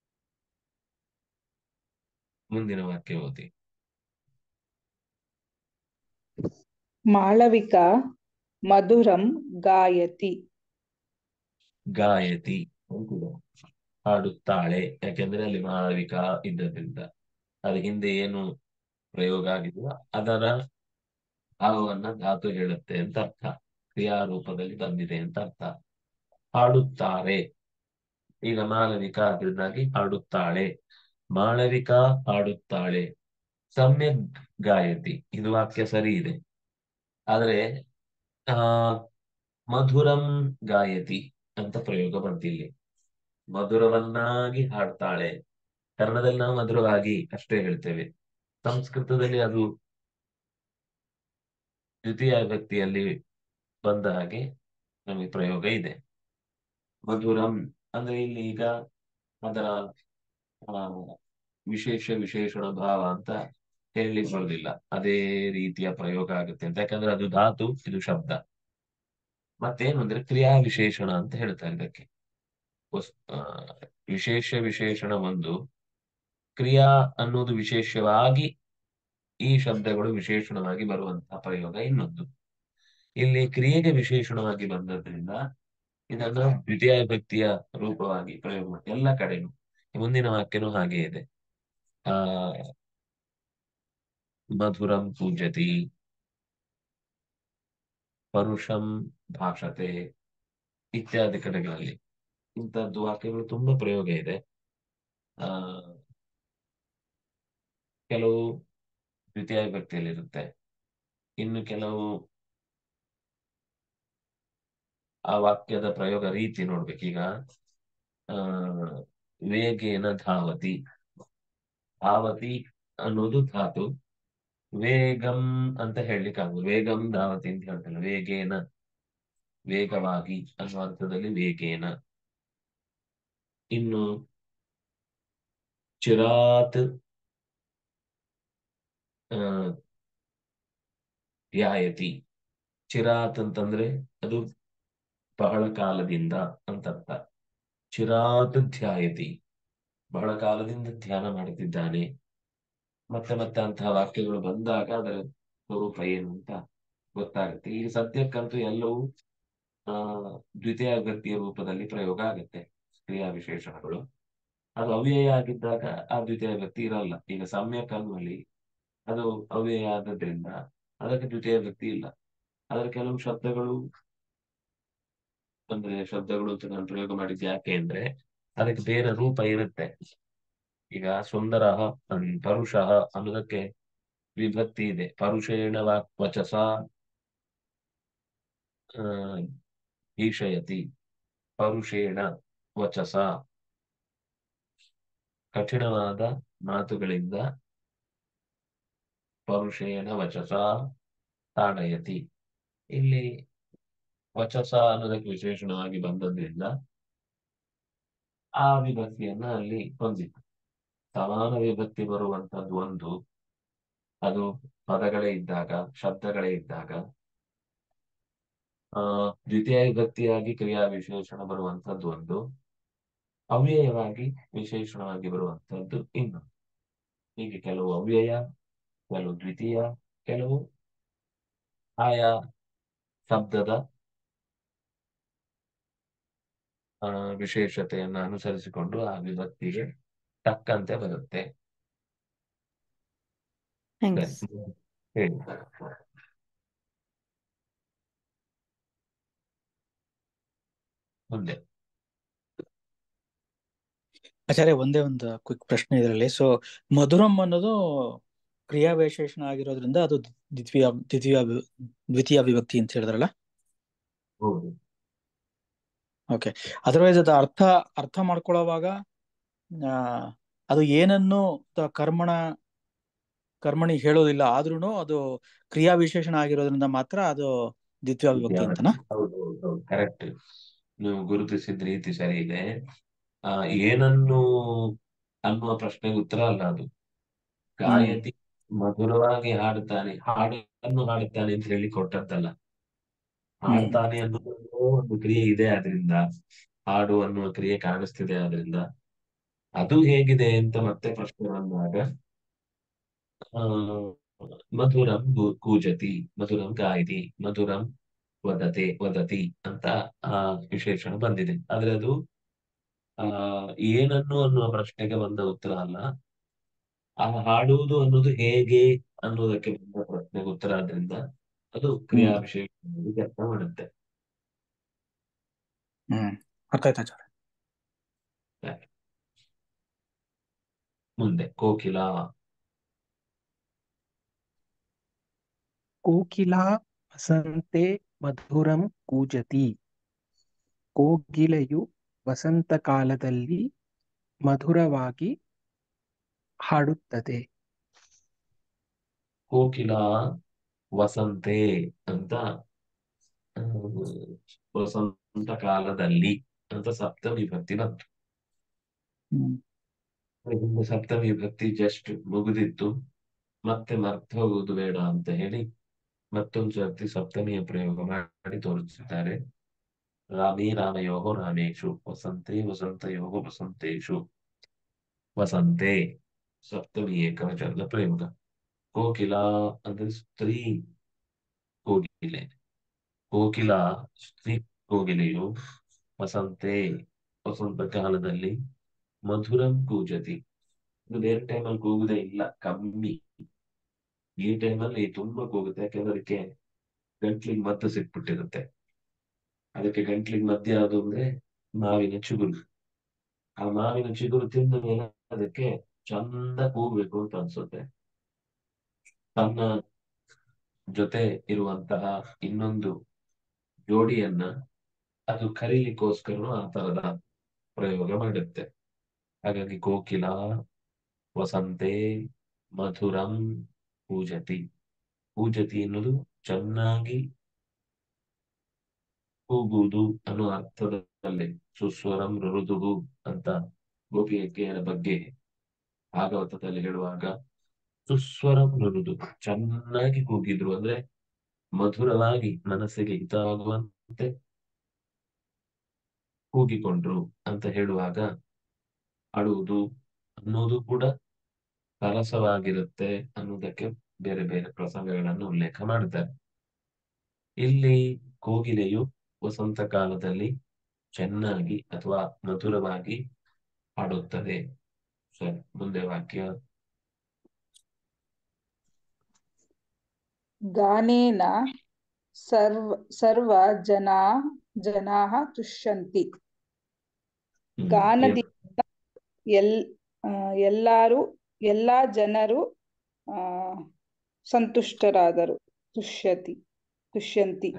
S3: ಮುಂದಿನ ವಾಕ್ಯ ಓದಿ
S8: ಮಾಳವಿಕಾ ಮಧುರಂ ಗಾಯತಿ
S3: ಗಾಯತಿ ಅಂತಿದೆ ಹಾಡುತ್ತಾಳೆ ಯಾಕೆಂದ್ರೆ ಅಲ್ಲಿ ಮಾಳವಿಕಾ ಇದ್ದದ್ರಿಂದ ಅದು ಹಿಂದೆ ಏನು ಪ್ರಯೋಗ ಆಗಿದೆಯೋ ಅದರ ಭಾವವನ್ನ ಧಾತು ಹೇಳುತ್ತೆ ಅಂತ ಅರ್ಥ ಕ್ರಿಯಾರೂಪದಲ್ಲಿ ಬಂದಿದೆ ಅಂತ ಅರ್ಥ ಹಾಡುತ್ತಾರೆ ಈಗ ಮಾಳವಿಕಾ ಅದರಿಂದಾಗಿ ಹಾಡುತ್ತಾಳೆ ಮಾಳವಿಕಾ ಹಾಡುತ್ತಾಳೆ ಸಮ್ಯಕ್ ಗಾಯತಿ ಇದು ವಾಕ್ಯ ಸರಿ ಇದೆ ಆದ್ರೆ ಆ ಮಧುರಂ ಗಾಯತಿ ಅಂತ ಪ್ರಯೋಗ ಬಂತಿಲ್ಲಿ ಮಧುರವನ್ನಾಗಿ ಹಾಡ್ತಾಳೆ ಕನ್ನಡದಲ್ಲಿ ನಾವು ಮಧುರವಾಗಿ ಅಷ್ಟೇ ಹೇಳ್ತೇವೆ ಸಂಸ್ಕೃತದಲ್ಲಿ ಅದು ದ್ವಿತೀಯ ವ್ಯಕ್ತಿಯಲ್ಲಿ ಬಂದ ಹಾಗೆ ನಮಗೆ ಪ್ರಯೋಗ ಇದೆ ಮಧುರಂ ಅಂದ್ರೆ ಇಲ್ಲಿ ಈಗ ಅದರ ಆ, ವಿಶೇಷ ವಿಶೇಷಣ ಭಾವ ಅಂತ ಹೇಳಲಿಕ್ಕೆ ಬರುದಿಲ್ಲ ಅದೇ ರೀತಿಯ ಪ್ರಯೋಗ ಆಗುತ್ತೆ ಅಂತ ಯಾಕಂದ್ರೆ ಅದು ಧಾತು ಇದು ಶಬ್ದ ಮತ್ತೇನು ಅಂದ್ರೆ ಕ್ರಿಯಾ ವಿಶೇಷಣ ಅಂತ ಹೇಳ್ತಾರೆ ಇದಕ್ಕೆ ವಸ್- ಆ, ವಿಶೇಷ ವಿಶೇಷಣ ಒಂದು ಕ್ರಿಯಾ ಅನ್ನೋದು ವಿಶೇಷವಾಗಿ ಈ ಶಬ್ದಗಳು ವಿಶೇಷಣವಾಗಿ ಬರುವಂತಹ ಪ್ರಯೋಗ ಇನ್ನೊಂದು ಇಲ್ಲಿ ಕ್ರಿಯೆಗೆ ವಿಶೇಷಣವಾಗಿ ಬಂದದ್ರಿಂದ ಇದನ್ನು ದ್ವಿತೀಯ ವ್ಯಕ್ತಿಯ ರೂಪವಾಗಿ ಪ್ರಯೋಗ ಮಾಡಿ ಎಲ್ಲ ಕಡೆನೂ ಮುಂದಿನ ವಾಕ್ಯನೂ ಹಾಗೆ ಇದೆ ಆ ಮಧುರಂ ಪೂಜತಿ ಪರುಷಂ ಭಾಷತೆ ಇತ್ಯಾದಿ ಕಡೆಗಳಲ್ಲಿ ಇಂಥದ್ದು ವಾಕ್ಯಗಳು ತುಂಬಾ ಪ್ರಯೋಗ ಇದೆ ಆ ಕೆಲವು ದ್ವಿತೀಯ ವಿಭಕ್ತಿಯಲ್ಲಿರುತ್ತೆ ಇನ್ನು ಕೆಲವು ಆ ವಾಕ್ಯದ ಪ್ರಯೋಗ ರೀತಿ ನೋಡ್ಬೇಕೀಗ ಆ ವೇಗೇನ ಧಾವತಿ ಧಾವತಿ ಅನ್ನೋದು ಧಾತು ವೇಗಂ ಅಂತ ಹೇಳಲಿಕ್ಕೆ ಆಗುದು ವೇಗಂ ಧಾವತಿ ಅಂತ ಹೇಳ್ತಲ್ಲ ವೇಗೇನ ವೇಗವಾಗಿ ಅನ್ನುವ ಅರ್ಥದಲ್ಲಿ ವೇಗೇನ ಇನ್ನು ಚಿರಾತ್ ಆ ಧ್ಯಾಯತಿ ಚಿರಾತ್ ಅಂತಂದ್ರೆ ಅದು ಬಹಳ ಕಾಲದಿಂದ ಅಂತ ಅರ್ಥ ಚಿರಾತ್ ಧ್ಯಾಯತಿ ಬಹಳ ಕಾಲದಿಂದ ಧ್ಯಾನ ಮಾಡುತ್ತಿದ್ದಾನೆ ಮತ್ತೆ ಮತ್ತೆ ಅಂತಹ ವಾಕ್ಯಗಳು ಬಂದಾಗ ಅದರ ಸ್ವರೂಪ ಏನು ಅಂತ ಗೊತ್ತಾಗುತ್ತೆ ಈಗ ಸದ್ಯಕ್ಕಂತೂ ಎಲ್ಲವೂ ಆ ದ್ವಿತೀಯ ವಿಭಕ್ತಿಯ ರೂಪದಲ್ಲಿ ಪ್ರಯೋಗ ಆಗುತ್ತೆ ಕ್ರಿಯಾ ವಿಶೇಷಣಗಳು ಅದು ಅವ್ಯಯ ಆಗಿದ್ದಾಗ ಆ ದ್ವಿತೀಯ ವಿಭಕ್ತಿ ಇರಲ್ಲ ಈಗ ಸಮ್ಯಕ್ ಅನ್ನುವಲ್ಲಿ ಅದು ಅವ್ಯಯ ಆದದ್ರಿಂದ ಅದಕ್ಕೆ ದ್ವಿತೀಯ ವಿಭಕ್ತಿ ಇಲ್ಲ ಆದ್ರೆ ಕೆಲವು ಶಬ್ದಗಳು ಅಂದ್ರೆ ಶಬ್ದಗಳು ಅಂತ ನಾನು ಪ್ರಯೋಗ ಮಾಡಿದ್ದು ಯಾಕೆ ಅಂದ್ರೆ ಅದಕ್ಕೆ ಬೇರೆ ರೂಪ ಇರುತ್ತೆ ಈಗ ಸುಂದರ ಪರುಷ ಅನ್ನೋದಕ್ಕೆ ವಿಭಕ್ತಿ ಇದೆ ಪರುಷೇಣ ವಾಕ್ ವಚಸ ಆ, ಈಶಯತಿ ಪರುಷೇಣ ವಚಸ ಕಠಿಣವಾದ ಮಾತುಗಳಿಂದ ಪರುಷೇಣ ವಚಸ ತಾಡಯತಿ ಇಲ್ಲಿ ವಚಸ ಅನ್ನೋದಕ್ಕೆ ವಿಶೇಷಣವಾಗಿ ಬಂದದ್ರಿಂದ ಆ ವಿಭಕ್ತಿಯನ್ನ ಅಲ್ಲಿ ಹೊಂದಿತ್ತು ಸಮಾನ ವಿಭಕ್ತಿ ಬರುವಂತದ್ದು ಒಂದು ಅದು ಪದಗಳೇ ಇದ್ದಾಗ ಶಬ್ದಗಳೇ ಇದ್ದಾಗ ಆ ದ್ವಿತೀಯ ವಿಭಕ್ತಿಯಾಗಿ ಕ್ರಿಯಾ ವಿಶೇಷಣ ಬರುವಂತದ್ದು ಒಂದು ಅವ್ಯಯವಾಗಿ ವಿಶೇಷಣವಾಗಿ ಬರುವಂತದ್ದು ಇನ್ನು ಹೀಗೆ ಕೆಲವು ಅವ್ಯಯ ಕೆಲವು ದ್ವಿತೀಯ ಕೆಲವು ಆಯಾ ಶಬ್ದದ ಆ ವಿಶೇಷತೆಯನ್ನ ಅನುಸರಿಸಿಕೊಂಡು ಆ ವಿಭಕ್ತಿಗೆ ತಕ್ಕಂತೆ ಬರುತ್ತೆ
S7: ಥ್ಯಾಂಕ್ಸ್
S3: ಸರಿ. ಹೇಳಿ ಮುಂದೆ
S5: ಆಚಾರ್ಯ ಒಂದೇ ಒಂದು ಕ್ವಿಕ್ ಪ್ರಶ್ನೆ ಇದರಲ್ಲಿ ಸೊ ಮಧುರಂ ಅನ್ನೋದು ಕ್ರಿಯಾ ವಿಶೇಷಣ ಆಗಿರೋದ್ರಿಂದ ಅದು ದ್ವಿತೀಯ ದ್ವಿತೀಯ ವಿ- ದ್ವಿತೀಯ ವಿಭಕ್ತಿ ಅಂತ ಹೇಳಿದ್ರಲ್ಲ
S3: ಹೌದು
S5: ಓಕೆ ಅದರ್ವೈಸ್ ಅದು ಅರ್ಥ ಅರ್ಥ ಮಾಡ್ಕೊಳ್ಳೋವಾಗ ಆ, ಅದು ಏನನ್ನು ತ- ಕರ್ಮಣ ಕರ್ಮಣಿ ಹೇಳೋದಿಲ್ಲ ಆದ್ರೂ ಅದು ಕ್ರಿಯಾ ವಿಶೇಷಣ ಆಗಿರೋದ್ರಿಂದ ಮಾತ್ರ ಅದು ದ್ವಿತೀಯ ವಿಭಕ್ತಿ ಅಂತನಾ
S3: ಹೌದು ಹೌದು ಹೌದು ಕರೆಕ್ಟ್ ನೀವು ಗುರುತಿಸಿದ ರೀತಿ ಸರಿ ಇದೆ ಆ ಏನನ್ನು ಅನ್ನುವ ಪ್ರಶ್ನೆಗೆ ಉತ್ತರ ಅಲ್ಲ ಅದು ಗಾಯತಿ ಮಧುರವಾಗಿ ಹಾಡುತ್ತಾನೆ ಹಾಡನ್ನು ಹಾಡುತ್ತಾನೆ ಅಂತ ಹೇಳಿ ಕೊಟ್ಟದ್ದಲ್ಲ ಹಾಡ್ತಾನೆ ಅನ್ನುವ ಒಂದು ಕ್ರಿಯೆ ಇದೆ ಆದ್ರಿಂದ ಹಾಡು ಅನ್ನುವ ಕ್ರಿಯೆ ಕಾಣಿಸ್ತಿದೆ ಆದ್ರಿಂದ ಅದು ಹೇಗಿದೆ ಅಂತ ಮತ್ತೆ ಪ್ರಶ್ನೆ ಬಂದಾಗ ಆ ಮಧುರಂ ಗು- ಕೂಜತಿ ಮಧುರಂ ಗಾಯತಿ ಮಧುರಂ ವದತೆ ವದತಿ ಅಂತ ಆ ವಿಶೇಷಣ ಬಂದಿದೆ ಆದ್ರೆ ಅದು ಆ ಏನನ್ನು ಅನ್ನುವ ಪ್ರಶ್ನೆಗೆ ಬಂದ ಉತ್ತರ ಅಲ್ಲ ಆ ಹಾಡುವುದು ಅನ್ನೋದು ಹೇಗೆ ಅನ್ನೋದಕ್ಕೆ ಬಂದ ಪ್ರಶ್ನೆಗೆ ಉತ್ತರ ಆದ್ರಿಂದ ಅದು ಕ್ರಿಯಾ ವಿಶೇಷಣವಾಗಿ ಕೆಲಸ ಮಾಡುತ್ತೆ
S5: ಹ್ಮ್ ಅರ್ಥ ಆಯ್ತು ಆಚಾರ್ಯ
S3: ಮುಂದೆ ಕೋಕಿಲ
S9: ಕೋಕಿಲಾ ವಸಂತೆ ಮಧುರಂ ಕೂಜತಿ ಕೋಗಿಲೆಯು ವಸಂತ ಕಾಲದಲ್ಲಿ ಮಧುರವಾಗಿ ಹಾಡುತ್ತದೆ
S3: ಕೋಕಿಲ ವಸಂತೆ ಅಂತ ಆ, ವಸಂತ ಕಾಲದಲ್ಲಿ ಅಂತ ಸಪ್ತಮಿ ವಿಭಕ್ತಿ ಬಂತು
S5: ಹ್ಮ್
S3: ಹಿಂದೆ ಸಪ್ತಮಿ ವಿಭಕ್ತಿ ಜಸ್ಟ್ ಮುಗಿದಿತ್ತು ಮತ್ತೆ ಮರ್ತ ಹೋಗುವುದು ಬೇಡ ಅಂತ ಹೇಳಿ ಮತ್ತೊಂದು ಸರ್ತಿ ಸಪ್ತಮಿಯ ಪ್ರಯೋಗ ಮಾಡಿ ತೋರಿಸಿದ್ದಾರೆ ರಾಮೇ ರಾಮಯೋಹೋ ರಾಮೇಶು ವಸಂತೆ ವಸಂತಯೋಹೋ ವಸಂತೇಶು ವಸಂತೆ ಸಪ್ತಮಿ ಏಕವಚನದ ಪ್ರಯೋಗ ಕೋಕಿಲ ಅಂದ್ರೆ ಸ್ತ್ರೀ ಕೋಗಿಲೆ ಕೋಕಿಲ ಸ್ತ್ರೀ ಕೋಗಿಲೆಯು ವಸಂತೆ ವಸಂತ ಕಾಲದಲ್ಲಿ ಮಧುರಂ ಕೂಜತಿ ಇದು ಬೇರೆ ಟೈಮಲ್ಲಿ ಕೂಗುದೇ ಇಲ್ಲ ಕಮ್ಮಿ ಈ ಟೈಮಲ್ಲಿ ತುಂಬಾ ಕೂಗುತ್ತೆ ಯಾಕಂದ್ರೆ ಅದಕ್ಕೆ ಗಂಟ್ಲಿಗೆ ಮದ್ದು ಸಿಕ್ಬಿಟ್ಟಿರುತ್ತೆ ಅದಕ್ಕೆ ಗಂಟ್ಲಿಗೆ ಮದ್ದು ಯಾವುದು ಅಂದ್ರೆ ಮಾವಿನ ಚಿಗುರು ಆ ಮಾವಿನ ಚಿಗುರು ತಿಂದ ಮೇಲೆ ಅದಕ್ಕೆ ಚಂದ ಕೂಗ್ಬೇಕು ಅಂತ ಅನ್ಸುತ್ತೆ ತನ್ನ ಜೊತೆ ಇರುವಂತಹ ಇನ್ನೊಂದು ಜೋಡಿಯನ್ನ ಅದು ಕರೀಲಿಕ್ಕೋಸ್ಕರನು ಆ ತರದ ಪ್ರಯೋಗ ಮಾಡುತ್ತೆ ಹಾಗಾಗಿ ಕೋಕಿಲ ವಸಂತೆ ಮಧುರಂ ಪೂಜತಿ ಪೂಜತಿ ಎನ್ನುವುದು ಚೆನ್ನಾಗಿ ಕೂಗುವುದು ಅನ್ನೋ ಅರ್ಥದಲ್ಲಿ ಸುಸ್ವರಂ ಮೃದುವು ಅಂತ ಗೋಪಿಕೆಯರ ಬಗ್ಗೆ ಭಾಗವತದಲ್ಲಿ ಹೇಳುವಾಗ ಸುಸ್ವರಂ ಮೃದು ಚೆನ್ನಾಗಿ ಕೂಗಿದ್ರು ಅಂದ್ರೆ ಮಧುರವಾಗಿ ಮನಸ್ಸಿಗೆ ಹಿತವಾಗುವಂತೆ ಕೂಗಿಕೊಂಡ್ರು ಅಂತ ಹೇಳುವಾಗ ಅಳುವುದು ಅನ್ನೋದು ಕೂಡ ಸರಸವಾಗಿರುತ್ತೆ ಅನ್ನೋದಕ್ಕೆ ಬೇರೆ ಬೇರೆ ಪ್ರಸಂಗಗಳನ್ನು ಉಲ್ಲೇಖ ಮಾಡ್ತಾರೆ ಇಲ್ಲಿ ಕೋಗಿಲೆಯು ವಸಂತ ಕಾಲದಲ್ಲಿ ಚೆನ್ನಾಗಿ ಅಥವಾ ಮಧುರವಾಗಿ ಹಾಡುತ್ತದೆ ಸರಿ ಮುಂದೆ ವಾಕ್ಯ
S8: गानेन सर्व सर्व जना जनाः ತುಷ್ಯಂತಿ
S3: ಹ್ಮ್ ಏನ್
S8: ಗಾನದಿಂದ ಎಲ್ ಆ, ಎಲ್ಲಾರು ಎಲ್ಲಾ ಜನರು ಆ, ಸಂತುಷ್ಟರಾದರು ತುಷ್ಯತಿ ತುಷ್ಯಂತಿ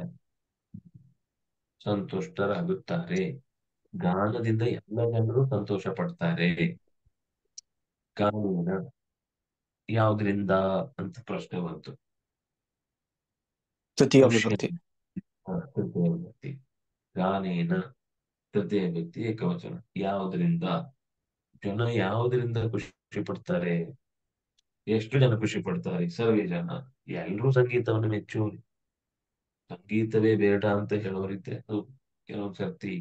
S3: ಸಂತುಷ್ಟರಾಗುತ್ತಾರೆ ಗಾನದಿಂದ ಎಲ್ಲ ಜನರು ಸಂತೋಷ ಪಡ್ತಾರೆ ಗಾನೇನ ಯಾವ್ದ್ರಿಂದ ಅಂತ ಪ್ರಶ್ನೆ ಬಂತು
S5: ತೃತೀಯ
S3: ತುಷ್ಯ
S5: ವಿಭಕ್ತಿ
S3: ಹ, ತೃತೀಯ ವ್ಯಕ್ತಿ ಗಾನೇನ ತೃತೀಯ ವ್ಯಕ್ತಿ ಏಕವಚನ ಯಾವುದರಿಂದ ಜನ ಯಾವುದರಿಂದ ಖುಷಿ ಪಡ್ತಾರೆ ಎಷ್ಟು ಜನ ಖುಷಿ ಪಡ್ತಾರೆ ಸರ್ವೇ ಜನ ಎಲ್ರೂ ಸಂಗೀತವನ್ನು ಮೆಚ್ಚುವರಿ ಸಂಗೀತವೇ ಬೇಡ ಅಂತ ಹೇಳೋರಿದ್ದೆ ಅದು ಕೆಲವೊಂದ್ ಸರ್ತಿ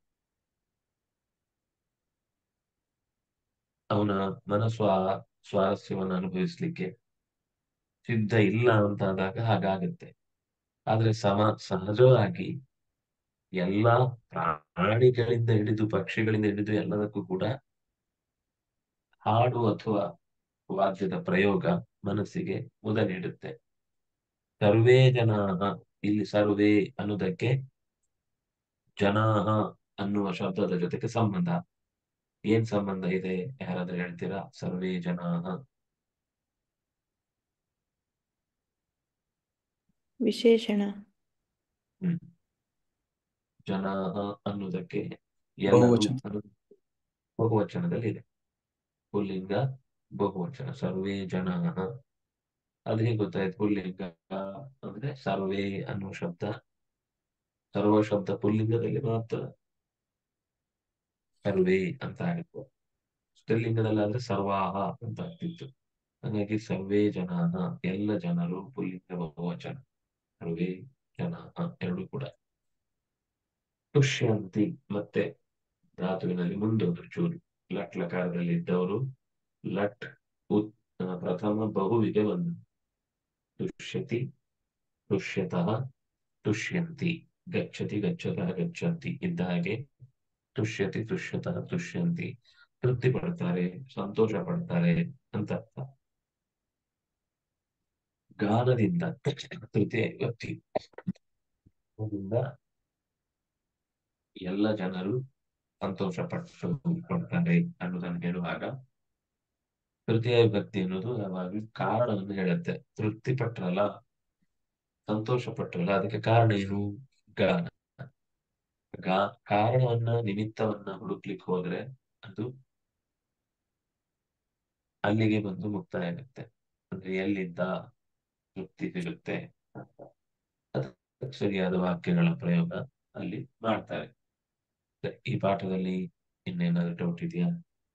S3: ಅವನ ಮನಸ್ಸು ಆ ಸ್ವಾರಸ್ಯವನ್ನು ಅನುಭವಿಸ್ಲಿಕ್ಕೆ ಸಿದ್ಧ ಇಲ್ಲ ಅಂತ ಆದಾಗ ಹಾಗಾಗತ್ತೆ ಆದ್ರೆ ಸಮ ಸಹಜವಾಗಿ ಎಲ್ಲಾ ಪ್ರಾಣಿಗಳಿಂದ ಹಿಡಿದು ಪಕ್ಷಿಗಳಿಂದ ಹಿಡಿದು ಎಲ್ಲದಕ್ಕೂ ಕೂಡ ಹಾಡು ಅಥವಾ ವಾದ್ಯದ ಪ್ರಯೋಗ ಮನಸ್ಸಿಗೆ ಮುದ ನೀಡುತ್ತೆ ಸರ್ವೇ ಜನಾಹ ಇಲ್ಲಿ ಸರ್ವೇ ಅನ್ನೋದಕ್ಕೆ ಜನಾಹ ಅನ್ನುವ ಶಬ್ದದ ಜೊತೆಗೆ ಸಂಬಂಧ ಏನ್ ಸಂಬಂಧ ಇದೆ ಯಾರಾದ್ರೂ ಹೇಳ್ತೀರಾ ಸರ್ವೇ ಜನಾಹ
S7: ವಿಶೇಷಣ
S3: ಹ್ಮ್ ಜನಾಹ ಅನ್ನುವುದಕ್ಕೆ ಎಲ್ಲರೂ
S5: ಬಹುವಚನ
S3: ಅನ್ನೋದು ಬಹುವಚನದಲ್ಲಿ ಇದೆ ಪುಲ್ಲಿಂಗ ಬಹುವಚನ ಸರ್ವೇ ಜನಾಹ ಅದು ಹೇಗೆ ಗೊತ್ತಾಯ್ತು ಪುಲ್ಲಿಂಗ ಅಂದ್ರೆ ಸರ್ವೇ ಅನ್ನುವ ಶಬ್ದ ಸರ್ವ ಶಬ್ದ ಪುಲ್ಲಿಂಗದಲ್ಲಿ ಮಾತ್ರ ಸರ್ವೇ ಅಂತ ಆಗುತ್ತೆ ಸ್ತ್ರೀಲಿಂಗದಲ್ಲಿ ಆದ್ರೆ ಸರ್ವಾಹ ಅಂತ ಆಗ್ತಿತ್ತು ಹಾಗಾಗಿ ಸರ್ವೇ ಜನಾಹ ಎಲ್ಲ ಜನರು ಪುಲ್ಲಿಂಗ ಬಹುವಚನ ಸರ್ವೇ ಜನಾಹ ಎರಡು ಕೂಡ ತುಷ್ಯಂತಿ ಮತ್ತೆ ಧಾತುವಿನಲ್ಲಿ ಮುಂದೊಂದು ಚೂರು ಲಟ್ ಲಕಾರದಲ್ಲಿ ಇದ್ದವರು ಲಟ್ ಉತ್ ಆ, ಪ್ರಥಮ ಬಹುವಿಗೆ ಒಂದು ತುಷ್ಯತಿ ತುಷ್ಯತಃ ತುಷ್ಯಂತಿ ಗಚ್ಚತಿ ಗಚ್ಚತಃ ಗಚ್ಚಂತಿ ಇದ್ದ ಹಾಗೆ ತುಷ್ಯತಿ ತುಷ್ಯತಃ ತುಷ್ಯಂತಿ ತೃಪ್ತಿ ಪಡ್ತಾರೆ ಸಂತೋಷ ಪಡ್ತಾರೆ ಅಂತ ಅರ್ಥ ಗಾನದಿಂದ ತೃತೀಯ ವ್ಯಕ್ತಿ ಗಾನದಿಂದ ಎಲ್ಲ ಜನರು ಸಂತೋಷ ಪಟ್ಟು ಪಡ್ತಾರೆ ಅನ್ನೋದನ್ನು ಹೇಳುವಾಗ ತೃತೀಯ ವಿಭಕ್ತಿ ಅನ್ನೋದು ಯಾವಾಗಲೂ ಕಾರಣವನ್ನು ಹೇಳುತ್ತೆ ತೃಪ್ತಿ ಪಟ್ರಲ್ಲ ಸಂತೋಷ ಪಟ್ರಲ್ಲ ಅದಕ್ಕೆ ಕಾರಣ ಏನು ಗಾನ ಗಾ ಕಾರಣವನ್ನ ನಿಮಿತ್ತವನ್ನ ಹುಡುಕ್ಲಿಕ್ಕೆ ಹೋದ್ರೆ ಅದು ಅಲ್ಲಿಗೆ ಬಂದು ಮುಕ್ತಾಯ ಆಗುತ್ತೆ ಅಂದ್ರೆ ಎಲ್ಲಿದ್ದ ತೃಪ್ತಿ ಸಿಗುತ್ತೆ ಅಂತ. ಅದಕ್ಕೆ ಸರಿಯಾದ ವಾಕ್ಯಗಳ ಪ್ರಯೋಗ ಅಲ್ಲಿ ಮಾಡ್ತಾರೆ ಈ ಪಾಠದಲ್ಲಿ ಇನ್ನೇನಾದ್ರು ಡೌಟ್ ಇದೆಯಾ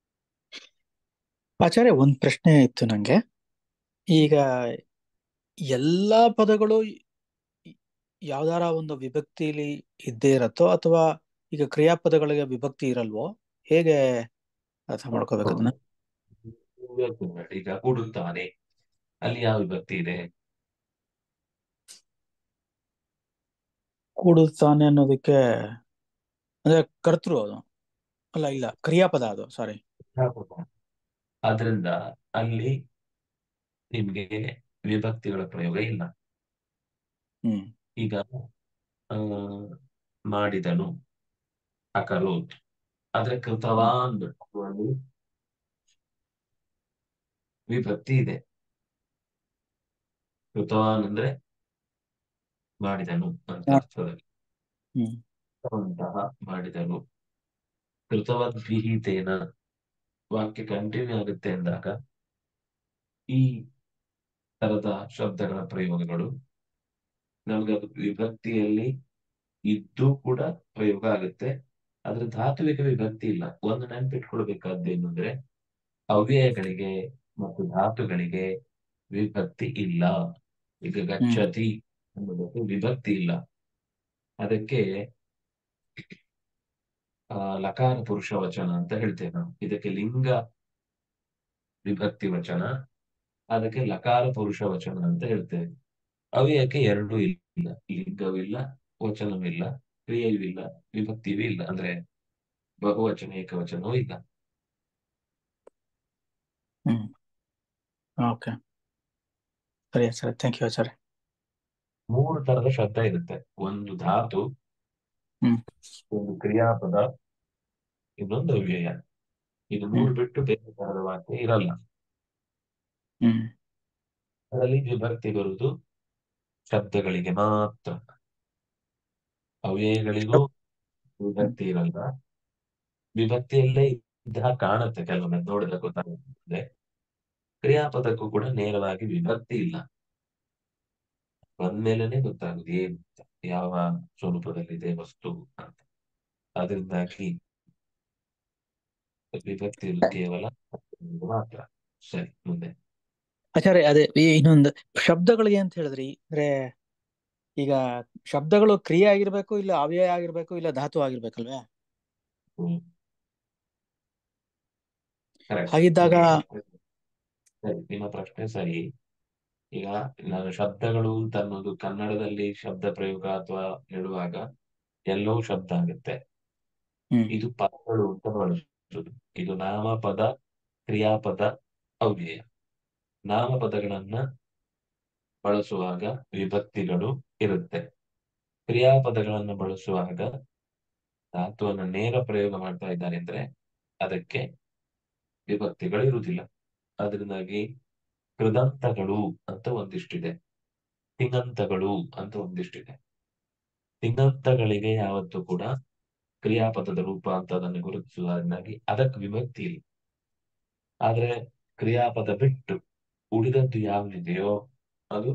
S5: ಆಚಾರ್ಯ ಒಂದ್ ಪ್ರಶ್ನೆ ಇತ್ತು ನಂಗೆ ಈಗ ಎಲ್ಲಾ ಪದಗಳು ಯಾವ್ದಾರ ಒಂದು ವಿಭಕ್ತಿಲಿ ಇದ್ದೇ ಇರತ್ತೋ ಅಥವಾ ಈಗ ಕ್ರಿಯಾಪದಗಳಿಗೆ ವಿಭಕ್ತಿ ಇರಲ್ವೋ ಹೇಗೆ ಅರ್ಥ ಮಾಡ್ಕೋಬೇಕು ಅದನ್ನ
S3: ಇವತ್ತು ನೋಡಿ, ಈಗ ಕೂಡುತ್ತಾನೆ ಅಲ್ಲಿ ಯಾವ ವಿಭಕ್ತಿ ಇದೆ
S5: ಕೂಡುತ್ತಾನೆ ಅನ್ನೋದಕ್ಕೆ ಅಂದ್ರೆ ಕರ್ತೃ ಅದು ಅಲ್ಲ ಇಲ್ಲ ಕ್ರಿಯಾಪದ ಅದು ಸಾರಿ
S3: ಆದ್ರಿಂದ ಅಲ್ಲಿ ನಿಮ್ಗೆ ವಿಭಕ್ತಿಗಳ ಪ್ರಯೋಗ ಇಲ್ಲ
S5: ಹ್ಮ್
S3: ಈಗ ಆ ಮಾಡಿದನು ಅಕರೋತ್ ಆದ್ರೆ ಕೃತವಾನ್ ಅಲ್ಲಿ ವಿಭಕ್ತಿ ಇದೆ ಕೃತವಾನ್ ಅಂದ್ರೆ ಮಾಡಿದನು ಅಂತ
S5: ಹಾ.
S3: ಅರ್ಥದಲ್ಲಿ
S5: ಹ್ಮ್
S3: ಕೃತವಂತಹ ಮಾಡಿದನು ಕೃತವದ್ ವಿಹಿತೇನ ವಾಕ್ಯ ಕಂಟಿನ್ಯೂ ಆಗುತ್ತೆ ಅಂದಾಗ ಈ ತರದ ಶಬ್ದಗಳ ಪ್ರಯೋಗಗಳು ನಮ್ಗೆ ಅದು ವಿಭಕ್ತಿಯಲ್ಲಿ ಇದ್ದು ಕೂಡ ಪ್ರಯೋಗ ಆಗುತ್ತೆ ಆದ್ರೆ ಧಾತುವಿಕ ವಿಭಕ್ತಿ ಇಲ್ಲ ಒಂದು ನೆನ್ಪಿಟ್ಕೊಳ್ಬೇಕಾದ್ದೇನು ಅಂದ್ರೆ ಅವ್ಯಯಗಳಿಗೆ ಮತ್ತು ಧಾತುಗಳಿಗೆ ವಿಭಕ್ತಿ ಇಲ್ಲ ಈಗ ಗಚ್ಚತಿ ಅನ್ನೋದಕ್ಕೆ ವಿಭಕ್ತಿ ಇಲ್ಲ ಅದಕ್ಕೆ ಆ ಲಕಾರ ಪುರುಷ ವಚನ ಅಂತ ಹೇಳ್ತೇವೆ ನಾವು ಇದಕ್ಕೆ ಲಿಂಗ ವಿಭಕ್ತಿ ವಚನ ಅದಕ್ಕೆ ಲಕಾರ ಪುರುಷ ವಚನ ಅಂತ ಹೇಳ್ತೇವೆ ಅವ್ಯಯಕ್ಕೆ ಎರಡೂ ಇಲ್ಲ ಲಿಂಗವಿಲ್ಲ ವಚನವಿಲ್ಲ ಕ್ರಿಯೆಯೂ ಇಲ್ಲ ವಿಭಕ್ತಿಯೂ ಇಲ್ಲ ಅಂದ್ರೆ ಬಹುವಚನ ಏಕವಚನವೂ ಇಲ್ಲ
S5: ಹ್ಮ್ ಓಕೆ ಸರಿ ಸರಿ ಥ್ಯಾಂಕ್ ಯು ಆಚಾರ್ಯ
S3: ಮೂರು ತರದ ಶಬ್ದ ಇರುತ್ತೆ ಒಂದು ಧಾತು
S5: ಹ್ಮ್
S3: ಒಂದು ಕ್ರಿಯಾಪದ ಇನ್ನೊಂದು ಅವ್ಯಯ ಇದು ಮೂರು ಬಿಟ್ಟು ಬೇರೆ ತರದ ವಾಕ್ಯ ಇರಲ್ಲ
S5: ಹ್ಮ್
S3: ಅದರಲ್ಲಿ ವಿಭಕ್ತಿ ಬರುವುದು ಶಬ್ದಗಳಿಗೆ ಮಾತ್ರ ಅವ್ಯಯಗಳಿಗೂ ವಿಭಕ್ತಿ ಇರಲ್ಲ ವಿಭಕ್ತಿಯಲ್ಲೇ ಇದ್ದ ಕಾಣುತ್ತೆ ಕೆಲವೊಮ್ಮೆ ನೋಡಿದ್ರೆ ಗೊತ್ತಾಗುತ್ತೆ ಕ್ರಿಯಾಪದಕ್ಕೂ ಕೂಡ ನೇರವಾಗಿ ವಿಭಕ್ತಿ ಇಲ್ಲ ಬಂದ್ಮೇಲೆನೆ ಗೊತ್ತಾಗುದು ಏನ್ ಅಂತ, ಯಾವ ಸ್ವರೂಪದಲ್ಲಿದೆ ವಸ್ತು ಅಂತ ಅದರಿಂದಾಗಿ ವಿಭಕ್ತಿ ಇರುವುದು ಕೇವಲ ಮಾತ್ರ ಸರಿ ಮುಂದೆ
S5: ಆಚಾರ್ಯ ಅದೇ ಈ ಇನ್ನೊಂದು ಶಬ್ದಗಳಿಗೆ ಅಂತ ಹೇಳಿದ್ರಿ ಅಂದ್ರೆ ಈಗ ಶಬ್ದಗಳು ಕ್ರಿಯೆ ಆಗಿರ್ಬೇಕು ಇಲ್ಲ ಅವ್ಯಯ ಆಗಿರ್ಬೇಕು ಇಲ್ಲ ಧಾತು ಆಗಿರ್ಬೇಕಲ್ವೇ
S3: ಹ್ಮ್ ಕರೆಕ್ಟ್
S5: ಹಾಗಿದ್ದಾಗ
S3: ಸರಿ ನಿಮ್ಮ ಪ್ರಶ್ನೆ ಸರಿ ಈಗ ನಾನು ಶಬ್ದಗಳು ಅಂತ ಅನ್ನೋದು ಕನ್ನಡದಲ್ಲಿ ಶಬ್ದ ಪ್ರಯೋಗ ಅಥವಾ ಹೇಳುವಾಗ ಎಲ್ಲವೂ ಶಬ್ದ ಆಗುತ್ತೆ
S5: ಹ್ಮ್
S3: ಇದು ಪದಗಳು ಅಂತ ಬಳಸುದು ಇದು ನಾಮಪದ ಕ್ರಿಯಾಪದ ಅವ್ಯಯ ನಾಮಪದಗಳನ್ನ ಬಳಸುವಾಗ ವಿಭಕ್ತಿಗಳು ಇರುತ್ತೆ ಕ್ರಿಯಾಪದಗಳನ್ನ ಬಳಸುವಾಗ ಧಾತುವನ್ನು ನೇರ ಪ್ರಯೋಗ ಮಾಡ್ತಾ ಇದ್ದಾರೆ ಅಂದ್ರೆ ಅದಕ್ಕೆ ವಿಭಕ್ತಿಗಳು ಇರುವುದಿಲ್ಲ ಅದರಿಂದಾಗಿ ಕೃದಂತಗಳು ಅಂತ ಒಂದಿಷ್ಟಿದೆ ತಿಂಗಂತಗಳು ಅಂತ ಒಂದಿಷ್ಟಿದೆ ತಿಂಗಂತಗಳಿಗೆ ಯಾವತ್ತೂ ಕೂಡ ಕ್ರಿಯಾಪದದ ರೂಪ ಅಂತ ಅದನ್ನು ಗುರುತಿಸುವುದರಿಂದಾಗಿ ಅದಕ್ಕೆ ವಿಭಕ್ತಿ ಇಲ್ಲ ಆದ್ರೆ ಕ್ರಿಯಾಪದ ಬಿಟ್ಟು ಉಳಿದದ್ದು ಯಾವುದಿದೆಯೋ ಅದು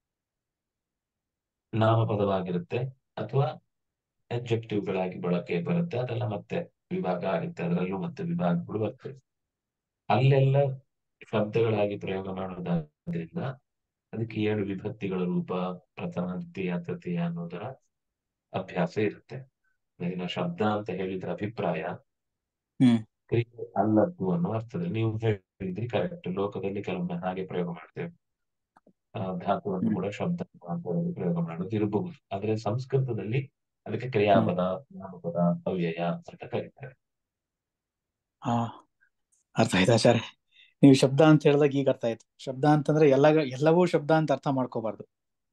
S3: ನಾಮಪದವಾಗಿರುತ್ತೆ ಅಥವಾ ಗಳಾಗಿ ಬಳಕೆ ಬರುತ್ತೆ ಅದೆಲ್ಲ ಮತ್ತೆ ವಿಭಾಗ ಆಗುತ್ತೆ ಅದರಲ್ಲೂ ಮತ್ತೆ ವಿಭಾಗಗಳು ಬರ್ತವೆ ಅಲ್ಲೆಲ್ಲ ಶಬ್ದಗಳಾಗಿ ಪ್ರಯೋಗ ಮಾಡೋದಾದ್ರಿಂದ ಅದಕ್ಕೆ ಏಳು ವಿಭಕ್ತಿಗಳ ರೂಪ ಪ್ರಥಮ ದ್ವಿತೀಯ ತೃತೀಯ ಅನ್ನೋದರ ಅಭ್ಯಾಸ ಇರುತ್ತೆ ಇನ್ನು ಶಬ್ದ ಅಂತ ಹೇಳಿದ್ರೆ ಅಭಿಪ್ರಾಯ
S5: ಹ್ಮ್
S3: ಕ್ರಿಯೆ ಅಲ್ಲದ್ದು ಅನ್ನೋ ಅರ್ಥದಲ್ಲಿ ನೀವು ಹೇಳಿದ್ರಿ ಕರೆಕ್ಟ್ ಲೋಕದಲ್ಲಿ ಕೆಲವೊಮ್ಮೆ ಹಾಗೆ ಪ್ರಯೋಗ ಮಾಡ್ತೇವೆ ಆ, ಧಾತುವನ್ನು ಕೂಡ ಶಬ್ದ ಅಂತ ಹೇಳಿ ಪ್ರಯೋಗ ಮಾಡೋದು ಇರಬಹುದು ಆದ್ರೆ ಸಂಸ್ಕೃತದಲ್ಲಿ ಅದಕ್ಕೆ ಕ್ರಿಯಾಪದ ನಾಮಪದ ಅವ್ಯಯ ಅಂತ ಕರೀತಾರೆ
S5: ಹಾ ಅರ್ಥ ಆಯ್ತು ಆಚಾರ್ಯ ನೀವು ಶಬ್ದ ಅಂತ ಹೇಳಿದಾಗ ಈಗ ಅರ್ಥ ಆಯ್ತು ಶಬ್ದ ಅಂತಂದ್ರೆ ಎಲ್ಲ ಎಲ್ಲವೂ ಶಬ್ದ ಅಂತ ಅರ್ಥ ಮಾಡ್ಕೋಬಾರ್ದು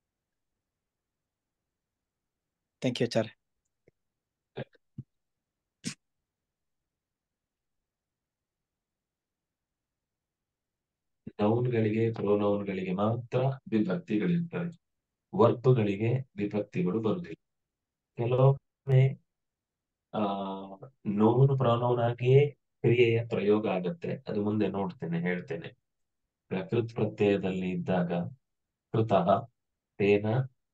S5: ಥ್ಯಾಂಕ್ ಯು ಆಚಾರ್ಯ
S3: ನೌನ್ಗಳಿಗೆ ಪ್ರೋನೌನ್ಗಳಿಗೆ ಮಾತ್ರ ವಿಭಕ್ತಿಗಳಿರ್ತವೆ ವರ್ಬಗಳಿಗೆ ವಿಭಕ್ತಿಗಳು ಬರುವುದಿಲ್ಲ ಕೆಲವೊಮ್ಮೆ ಆ ನೋನ್ ಪ್ರೊನೌನ್ ಆಗಿಯೇ ಕ್ರಿಯೆಯ ಪ್ರಯೋಗ ಆಗತ್ತೆ ಅದು ಮುಂದೆ ನೋಡ್ತೇನೆ ಹೇಳ್ತೇನೆ ಕೃತ್ ಪ್ರತ್ಯಯದಲ್ಲಿ ಇದ್ದಾಗ ಕೃತಃ ತೇನ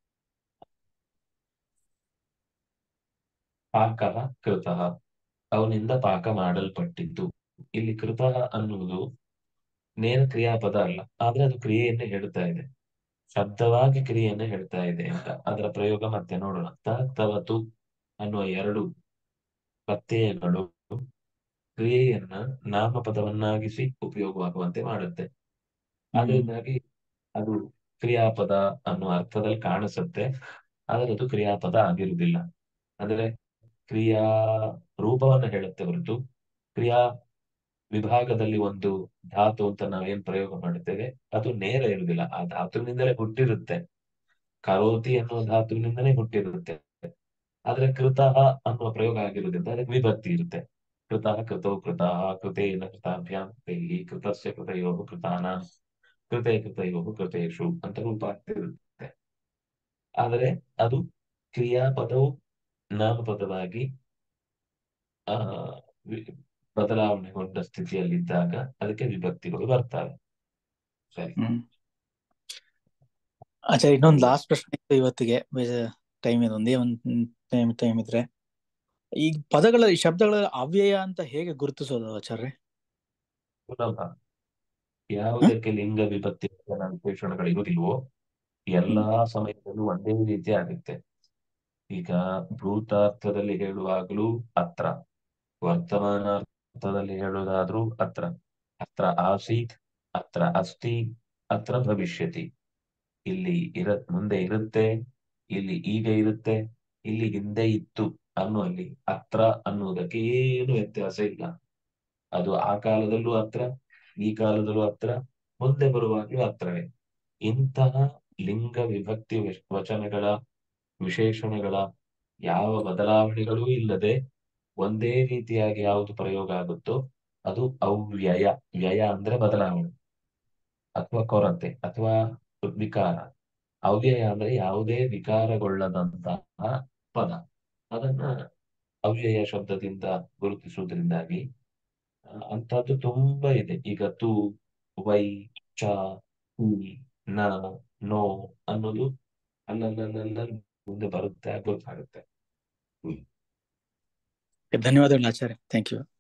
S3: ಪಾಕಃ ಕೃತಃ ಅವನಿಂದ ಪಾಕ ಮಾಡಲ್ಪಟ್ಟಿದ್ದು ಇಲ್ಲಿ ಕೃತಃ ಅನ್ನುವುದು ನೇರ ಕ್ರಿಯಾಪದ ಅಲ್ಲ ಆದ್ರೆ ಅದು ಕ್ರಿಯೆಯನ್ನೇ ಹೇಳ್ತಾ ಇದೆ ಶಬ್ದವಾಗಿ ಕ್ರಿಯೆಯನ್ನೇ ಹೇಳ್ತಾ ಇದೆ ಅಂತ ಅದರ ಪ್ರಯೋಗ ಮತ್ತೆ ನೋಡೋಣ ತ ತವತು ಅನ್ನುವ ಎರಡು ಪ್ರತ್ಯಯಗಳು ಕ್ರಿಯೆಯನ್ನ ನಾಮಪದವನ್ನಾಗಿಸಿ ಉಪಯೋಗವಾಗುವಂತೆ ಮಾಡುತ್ತೆ ಅದರಿಂದಾಗಿ ಅದು ಕ್ರಿಯಾಪದ ಅನ್ನುವ ಅರ್ಥದಲ್ಲಿ ಕಾಣಿಸುತ್ತೆ ಆದ್ರೆ ಅದು ಕ್ರಿಯಾಪದ ಆಗಿರುವುದಿಲ್ಲ ಅಂದ್ರೆ ಕ್ರಿಯಾ ರೂಪವನ್ನ ಹೇಳುತ್ತೆ ಹೊರತು ಕ್ರಿಯಾ ವಿಭಾಗದಲ್ಲಿ ಒಂದು ಧಾತು ಅಂತ ನಾವೇನ್ ಪ್ರಯೋಗ ಮಾಡುತ್ತೇವೆ ಅದು ನೇರ ಇರುವುದಿಲ್ಲ ಆ ಧಾತುವಿನಿಂದಲೇ ಹುಟ್ಟಿರುತ್ತೆ ಕರೋತಿ ಅನ್ನುವ ಧಾತುವಿನಿಂದಲೇ ಹುಟ್ಟಿರುತ್ತೆ ಆದ್ರೆ ಕೃತಃ ಅನ್ನುವ ಪ್ರಯೋಗ ಆಗಿರುವುದರಿಂದ ಅದಕ್ಕೆ ವಿಭಕ್ತಿ ಇರುತ್ತೆ ಕೃತಃ ಕೃತೌ ಕೃತಃ ಕೃತೇನ ಕೃತಾಭ್ಯಾಂ ಕೃತೈಹಿ ಕೃತಸ್ಯ ಕೃತಯೋ ಕೃತಾನಾಂ ಕೃತೆ ಕೃತಯೋ ಕೃತೇಶು ಅಂತ ರೂಪ ಆಗ್ತಿರುತ್ತೆ ಆದರೆ ಅದು ಕ್ರಿಯಾಪದವು ನಾಮಪದವಾಗಿ ಆ ವಿ- ಬದಲಾವಣೆಗೊಂಡ ಸ್ಥಿತಿಯಲ್ಲಿದ್ದಾಗ ಅದಕ್ಕೆ ವಿಭಕ್ತಿಗಳು ಬರ್ತವೆ ಸರಿ
S5: ಹ್ಮ್ ಆಚಾರ್ಯ ಇನ್ನೊಂದು ಲಾಸ್ಟ್ ಪ್ರಶ್ನೆ ಇತ್ತು ಇವತ್ತಿಗೆ ಟೈಮ್ ಇದೆ ಒಂದೇ ಒಂದು ಟೈಮ್ ಟೈಮ್ ಇದ್ರೆ ಈ ಪದಗಳ ಈ ಶಬ್ದಗಳ ಅವ್ಯಯ ಅಂತ ಹೇಗೆ ಗುರುತಿಸೋದು ಆಚಾರ್ಯ
S3: ಸುಲಭ ಯಾವುದಕ್ಕೆ ಲಿಂಗ ವಿಭಕ್ತಿ ವಚನ ವಿಶೇಷಣಗಳು ಇರುವುದಿಲ್ವೋ ಎಲ್ಲಾ ಸಮಯದಲ್ಲೂ ಒಂದೇ ರೀತಿ ಆಗುತ್ತೆ ಈಗ ಭೂತಾರ್ಥದಲ್ಲಿ ಹೇಳುವಾಗಲೂ ಅತ್ರ ವರ್ತಮಾನಾರ್ಥದಲ್ಲಿ ಹೇಳುವುದಾದ್ರೂ ಅತ್ರ ಅತ್ರ ಆಸೀತ್ ಅತ್ರ ಅಸ್ತಿ ಅತ್ರ ಭವಿಷ್ಯತಿ ಇಲ್ಲಿ ಇರ ಮುಂದೆ ಇರುತ್ತೆ ಇಲ್ಲಿ ಈಗ ಇರುತ್ತೆ ಇಲ್ಲಿ ಹಿಂದೆ ಇತ್ತು ಅನ್ನುವಲ್ಲಿ ಅತ್ರ ಅನ್ನುವುದಕ್ಕೆ ಏನು ವ್ಯತ್ಯಾಸ ಇಲ್ಲ ಅದು ಆ ಕಾಲದಲ್ಲೂ ಹತ್ರ ಈ ಕಾಲದಲ್ಲೂ ಹತ್ರ ಮುಂದೆ ಬರುವಾಗಲೂ ಹತ್ರವೇ ಇಂತಹ ಲಿಂಗ ವಿಭಕ್ತಿ ವಿಶ್- ವಚನಗಳ ವಿಶೇಷಣಗಳ ಯಾವ ಬದಲಾವಣೆಗಳೂ ಇಲ್ಲದೆ ಒಂದೇ ರೀತಿಯಾಗಿ ಯಾವುದು ಪ್ರಯೋಗ ಆಗುತ್ತೋ ಅದು ಅವ್ಯಯ ವ್ಯಯ ಅಂದ್ರೆ ಬದಲಾವಣೆ ಅಥವಾ ಕೊರತೆ ಅಥವಾ ವಿಕಾರ ಅವ್ಯಯ ಅಂದ್ರೆ ಯಾವುದೇ ವಿಕಾರಗೊಳ್ಳದಂತಹ ಪದ ಅದನ್ನ ಅವ್ಯಯ ಶಬ್ದದಿಂದ ಗುರುತಿಸುವುದರಿಂದಾಗಿ ಆ, ಅಂಥದ್ದು ತುಂಬಾ ಇದೆ ಈಗ ತು ವೈ ಚ ಹಿ ನ ನೋ ಅನ್ನೋದು ಅಲ್ಲಲ್ಲಲ್ಲ ಮುಂದೆ ಬರುತ್ತೆ ಗೊತ್ತಾಗುತ್ತೆ ಹ್ಮ್.
S5: ಧನ್ಯವಾದಗಳು ಆಚಾರ್ಯ ಥ್ಯಾಂಕ್ ಯು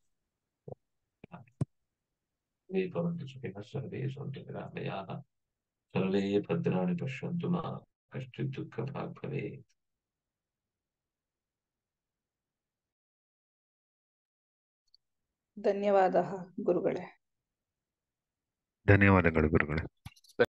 S3: ಸರ್ವೇ ಭವಂತು ಸುಖಿನಃ ಸರ್ವೇ ಸन्तु निरामयाः सर्वे भद्राणि पश्यन्तु मा कश्चित् दुःखभाग् भवेत्
S8: ಧನ್ಯವಾದ ಗುರುಗಳೇ
S6: ಧನ್ಯವಾದಗಳು ಗುರುಗಳೇ